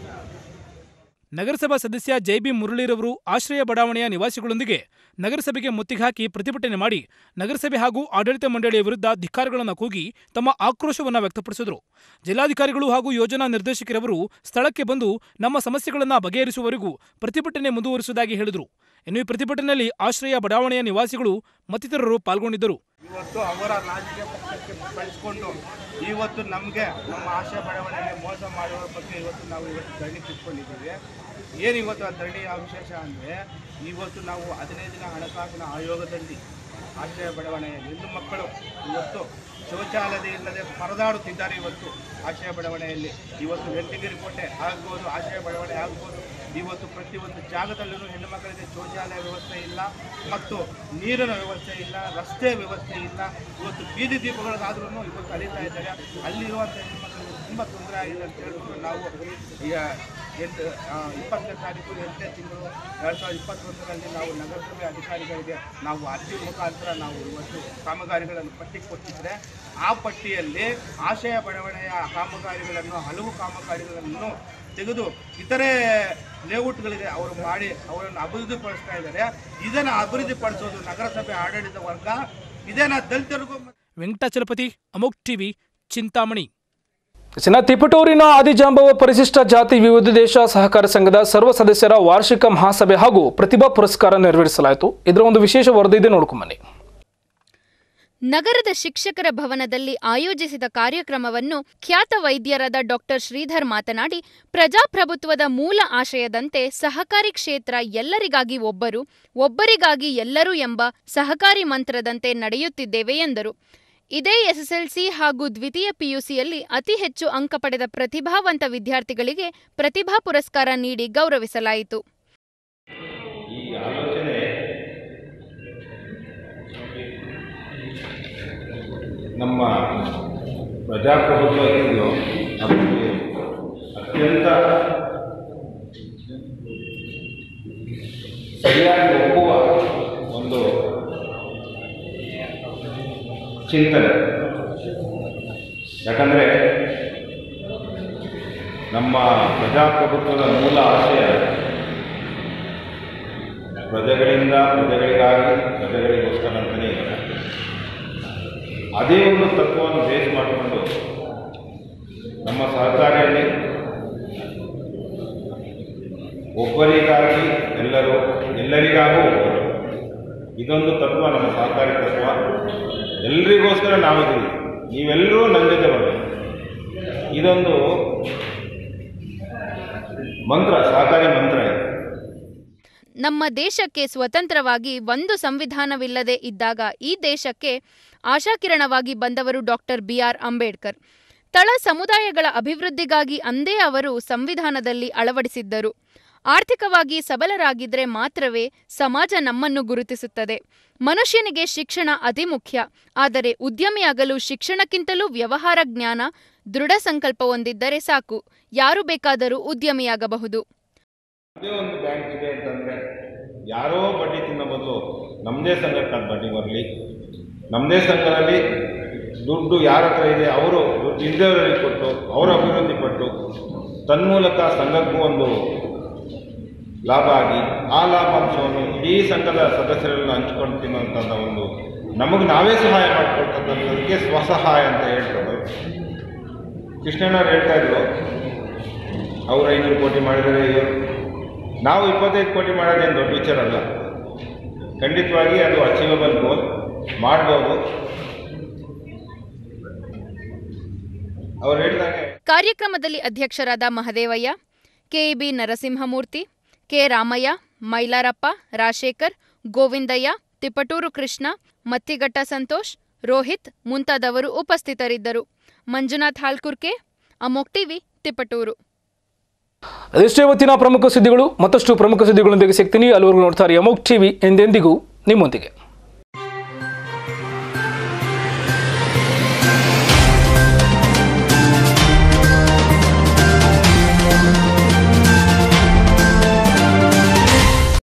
ನಗರಸಭಾ ಸದಸ್ಯ ಜೈಬಿ ಮುರಳಿರವರು ಆಶ್ರಯ ಬಡಾವಣೆಯ ನಿವಾಸಿಗಳೊಂದಿಗೆ ನಗರಸಭೆಗೆ ಮುತ್ತಿಗೆ ಹಾಕಿ ಪ್ರತಿಭಟನೆ ಮಾಡಿ ನಗರಸಭೆ ಹಾಗೂ ಆಡಳಿತ ಮಂಡಳಿಯ ವಿರುದ್ಧ ಧಿಕ್ಕಾರಗಳನ್ನು ಕೂಗಿ ತಮ್ಮ ಆಕ್ರೋಶವನ್ನು ವ್ಯಕ್ತಪಡಿಸಿದರು ಜಿಲ್ಲಾಧಿಕಾರಿಗಳು ಹಾಗೂ ಯೋಜನಾ ನಿರ್ದೇಶಕರವರು ಸ್ಥಳಕ್ಕೆ ಬಂದು ನಮ್ಮ ಸಮಸ್ಯೆಗಳನ್ನು ಬಗೆಹರಿಸುವವರೆಗೂ ಪ್ರತಿಭಟನೆ ಮುಂದುವರಿಸುವುದಾಗಿ ಹೇಳಿದರು ಇನ್ನು ಈ ಪ್ರತಿಭಟನೆಯಲ್ಲಿ ಆಶ್ರಯ ಬಡಾವಣೆಯ ನಿವಾಸಿಗಳು ಮತ್ತಿತರರು ಪಾಲ್ಗೊಂಡಿದ್ದರು ಇವತ್ತು ಅವರ ರಾಜಕೀಯ ಪಕ್ಷಕ್ಕೆ ಬಳಸ್ಕೊಂಡು ಇವತ್ತು ನಮಗೆ ನಮ್ಮ ಆಶೆ ಬಡವಣೆಗೆ ಮೋಸ ಮಾಡುವ ಬಗ್ಗೆ ಇವತ್ತು ನಾವು ಇವತ್ತು ಧರಣಿ ಕಿತ್ಕೊಂಡಿದ್ದೀವಿ ಏನು ಇವತ್ತು ಆ ಧರಣಿಯ ವಿಶೇಷ ಅಂದರೆ ಇವತ್ತು ನಾವು ಹದಿನೈದು ದಿನ ಹಣಕಾಸಿನ ಆಯೋಗದಲ್ಲಿ ಆಶ್ರಯ ಬಡಾವಣೆಯ ಹೆಣ್ಣು ಮಕ್ಕಳು ಇವತ್ತು ಶೌಚಾಲಯ ಇಲ್ಲದೆ ಪರದಾಡುತ್ತಿದ್ದಾರೆ ಇವತ್ತು ಆಶ್ರಯ ಬಡಾವಣೆಯಲ್ಲಿ ಇವತ್ತು ವೆಂಕಟಗಿರಿ ಕೋಟೆ ಆಗ್ಬೋದು ಆಶ್ರಯ ಬಡಾವಣೆ ಆಗ್ಬೋದು ಇವತ್ತು ಪ್ರತಿಯೊಂದು ಜಾಗದಲ್ಲೂ ಹೆಣ್ಣು ಮಕ್ಕಳಿಗೆ ಶೌಚಾಲಯ ವ್ಯವಸ್ಥೆ ಇಲ್ಲ ಮತ್ತು ನೀರಿನ ವ್ಯವಸ್ಥೆ ಇಲ್ಲ ರಸ್ತೆ ವ್ಯವಸ್ಥೆ ಇಲ್ಲ ಇವತ್ತು ಬೀದಿ ದೀಪಗಳಿಗಾದ್ರೂ ಇವತ್ತು ಅರಿತಾ ಇದ್ದಾರೆ ಅಲ್ಲಿರುವಂಥ ಹೆಣ್ಣು ಮಕ್ಕಳಿಗೆ ತುಂಬ ತೊಂದರೆ ಆಗಿದೆ ಅಂತ ಹೇಳಿದ್ರು ನಾವು ಈಗ ಎಂಟು ಆ, ಇಪ್ಪತ್ತನೇ ತಾರೀಕು ಎಂಟನೇ ತಿಂಗಳು ಎರಡು ಸಾವಿರದ ಇಪ್ಪತ್ತೊಂದರಲ್ಲಿ ನಾವು ನಗರಸಭೆ ಅಧಿಕಾರಿಗಳಿಗೆ ನಾವು ಅರ್ಜಿ ಮುಖಾಂತರ ನಾವು ಇವತ್ತು ಕಾಮಗಾರಿಗಳನ್ನು ಪಟ್ಟಿ ಕೊಟ್ಟಿದ್ದರೆ ಆ ಪಟ್ಟಿಯಲ್ಲಿ ಆಶಯ ಬಡಾವಣೆಯ ಕಾಮಗಾರಿಗಳನ್ನು ಹಲವು ಕಾಮಗಾರಿಗಳನ್ನು ತೆಗೆದು ಇತರೆ ಲೇಔಟ್ಗಳಿಗೆ ಅವರು ಮಾಡಿ ಅವರನ್ನು ಅಭಿವೃದ್ಧಿಪಡಿಸ್ತಾ ಇದ್ದಾರೆ ಇದನ್ನು ಅಭಿವೃದ್ಧಿಪಡಿಸೋದು ನಗರಸಭೆ ಆಡಳಿತ ವರ್ಗ ಇದೇನ ದಲಿತರಿಗೂ ವೆಂಕಟಾಚಲಪತಿ ಅಮೋಕ್ ಟಿವಿ ಚಿಂತಾಮಣಿ ಇನ್ನು ತಿಪಟೂರಿನ ಆದಿಜಾಂಬವ ಪರಿಶಿಷ್ಟ ಜಾತಿ ವಿವಿಧ ದೇಶ ಸಹಕಾರ ಸಂಘದ ಸರ್ವ ಸದಸ್ಯರ ವಾರ್ಷಿಕ ಮಹಾಸಭೆ ಹಾಗೂ ಪ್ರತಿಭಾ ಪುರಸ್ಕಾರ ನೆರವೇರಿಸಲಾಯಿತು ಇದರ ಒಂದು ವಿಶೇಷ ವರದಿ ಇದೆ ನೋಡ್ಕೊಂಬನ್ನಿ ನಗರದ ಶಿಕ್ಷಕರ ಭವನದಲ್ಲಿ ಆಯೋಜಿಸಿದ ಕಾರ್ಯಕ್ರಮವನ್ನು ಖ್ಯಾತ ವೈದ್ಯರಾದ ಡಾಕ್ಟರ್ ಶ್ರೀಧರ್ ಮಾತನಾಡಿ ಪ್ರಜಾಪ್ರಭುತ್ವದ ಮೂಲ ಆಶಯದಂತೆ ಸಹಕಾರಿ ಕ್ಷೇತ್ರ ಎಲ್ಲರಿಗಾಗಿ ಒಬ್ಬರು ಒಬ್ಬರಿಗಾಗಿ ಎಲ್ಲರೂ ಎಂಬ ಸಹಕಾರಿ ಮಂತ್ರದಂತೆ ನಡೆಯುತ್ತಿದ್ದೇವೆ ಎಂದರು ಇದೇ ಎಸ್ಎಸ್ಎಲ್ಸಿ ಹಾಗೂ ದ್ವಿತೀಯ ಪಿಯುಸಿಯಲ್ಲಿ ಅತಿ ಹೆಚ್ಚು ಅಂಕ ಪಡೆದ ಪ್ರತಿಭಾವಂತ ವಿದ್ಯಾರ್ಥಿಗಳಿಗೆ ಪ್ರತಿಭಾ ಪುರಸ್ಕಾರ ನೀಡಿ ಗೌರವಿಸಲಾಯಿತು ಈ ಆಲೋಚನೆ ನಮ್ಮ ಪ್ರಜಾಪ್ರಭುತ್ವ ಇದೆಯೋ ಅದಕ್ಕೆ ಅತ್ಯಂತ ಸರಿಯಾಗಿ ಒಪ್ಪುವ ಒಂದು ಚಿಂತನೆ ಯಾಕಂದರೆ ನಮ್ಮ ಪ್ರಜಾಪ್ರಭುತ್ವದ ಮೂಲ ಆಶಯ ಪ್ರಜೆಗಳಿಂದ ಪ್ರಜೆಗಳಿಗಾಗಿ ಪ್ರಜೆಗಳಿಗೋಸ್ಕರ ಅಂತಲೇ ಇದೆ ಅದೇ ಒಂದು ತತ್ವವನ್ನು ಬೇಸ್ ಮಾಡಿಕೊಂಡು ನಮ್ಮ ಸಹಕಾರಿಯಲ್ಲಿ ಒಬ್ಬರಿಗಾಗಿ ಎಲ್ಲರೂ ಎಲ್ಲರಿಗಾಗೂ ಒಬ್ಬರು ಇದೊಂದು ತತ್ವ ನಮ್ಮ ಸಹಕಾರಿ ತತ್ವ ಎಲ್ರಿಗೋಸ್ಕರ ನಾವಿದ್ದೀವಿ ನೀವೆಲ್ಲರೂ ನನ್ನ ಜೊತೆ ಬರಬೇಕು ಇದೊಂದು ಮಂತ್ರ ಸಹಕಾರಿ ಮಂತ್ರ ಇದು ನಮ್ಮ ದೇಶಕ್ಕೆ ಸ್ವತಂತ್ರವಾಗಿ ಒಂದು ಸಂವಿಧಾನವಿಲ್ಲದೆ ಇದ್ದಾಗ ಈ ದೇಶಕ್ಕೆ ಆಶಾಕಿರಣವಾಗಿ ಬಂದವರು ಡಾಕ್ಟರ್ ಬಿಆರ್ ಅಂಬೇಡ್ಕರ್ ತಳ ಸಮುದಾಯಗಳ ಅಭಿವೃದ್ಧಿಗಾಗಿ ಅಂದೇ ಅವರು ಸಂವಿಧಾನದಲ್ಲಿ ಅಳವಡಿಸಿದ್ದರು ಆರ್ಥಿಕವಾಗಿ ಸಬಲರಾಗಿದ್ರೆ ಮಾತ್ರವೇ ಸಮಾಜ ನಮ್ಮನ್ನು ಗುರುತಿಸುತ್ತದೆ ಮನುಷ್ಯನಿಗೆ ಶಿಕ್ಷಣ ಅತಿ ಮುಖ್ಯ ಆದರೆ ಉದ್ಯಮಿಯಾಗಲು ಶಿಕ್ಷಣಕ್ಕಿಂತಲೂ ವ್ಯವಹಾರ ಜ್ಞಾನ ದೃಢ ಸಂಕಲ್ಪ ಹೊಂದಿದ್ದರೆ ಸಾಕು ಯಾರು ಬೇಕಾದರೂ ಉದ್ಯಮಿಯಾಗಬಹುದು ಅದೇ ಒಂದು ಬ್ಯಾಂಕ್ ಇದೆ ಅಂತಂದರೆ ಯಾರೋ ಬಡ್ಡಿ ತಿನ್ನೋ ಬದಲು ನಮ್ಮದೇ ಸಂಘಕ್ಕೆ ಅದು ಬಡ್ಡಿ ಬರಲಿ ನಮ್ಮದೇ ಸಂಘದಲ್ಲಿ ದುಡ್ಡು ಯಾರ ಹತ್ರ ಇದೆ ಅವರು ದುಡ್ಡು ಇದ್ದವರಿಗೆ ಕೊಟ್ಟು ಅವರು ಅಭಿವೃದ್ಧಿ ಪಟ್ಟು ತನ್ಮೂಲಕ ಸಂಘಕ್ಕೂ ಒಂದು ಲಾಭ ಆಗಿ ಆ ಲಾಭಾಂಶವನ್ನು ಇಡೀ ಸಂಘದ ಸದಸ್ಯರೆಲ್ಲ ಹಂಚ್ಕೊಂಡು ತಿನ್ನುವಂಥದ್ದು ಒಂದು ನಮಗೆ ನಾವೇ ಸಹಾಯ ಮಾಡ್ಕೊಳ್ತಕ್ಕಂಥದ್ದಕ್ಕೆ ಸ್ವಸಹಾಯ ಅಂತ ಹೇಳ್ತಾರೆ ಕೃಷ್ಣಣ್ಣವ್ರು ಹೇಳ್ತಾ ಇದ್ರು ಅವ್ರು ಐನೂರು ಕೋಟಿ ಮಾಡಿದರೆ ಇವರು ನಾವು ಇಪ್ಪತ್ತೈದು ಕೋಟಿ ಮಾಡೋದೇನು ದೊಡ್ಡ ವಿಚಾರ ಅಲ್ಲ ಖಂಡಿತವಾಗಿ ಅದು ಅಚೀವಬಲ್ ಗೋಲ್ ಮಾಡ್ಬೋದು ಅವ್ರು ಹೇಳಿದಾಗೆ ಕಾರ್ಯಕ್ರಮದಲ್ಲಿ ಅಧ್ಯಕ್ಷರಾದ ಮಹದೇವಯ್ಯ ಕೆಇಬಿ ನರಸಿಂಹಮೂರ್ತಿ ಕೆ ರಾಮಯ್ಯ ಮೈಲಾರಪ್ಪ ರಾಜಶೇಖರ್ ಗೋವಿಂದಯ್ಯ ತಿಪಟೂರು ಕೃಷ್ಣ ಮತ್ತಿಘಟ್ಟ ಸಂತೋಷ್ ರೋಹಿತ್ ಮುಂತಾದವರು ಉಪಸ್ಥಿತರಿದ್ದರು ಮಂಜುನಾಥ್ ಹಾಲ್ಕುರ್ಕೆ ಅಮೋಕ್ ಟಿವಿ ತಿಪಟೂರು ಅದೆಷ್ಟೇ ಇವತ್ತಿನ ಪ್ರಮುಖ ಸುದ್ದಿಗಳು ಮತ್ತಷ್ಟು ಪ್ರಮುಖ ಸುದ್ದಿಗಳೊಂದಿಗೆ ಸಿಗ್ತೀನಿ ಅಲ್ಲಿವರೆಗೂ ನೋಡ್ತಾರೆ ಅಮೋಕ್ ಟಿವಿ ಎಂದೆಂದಿಗೂ ನಿಮ್ಮೊಂದಿಗೆ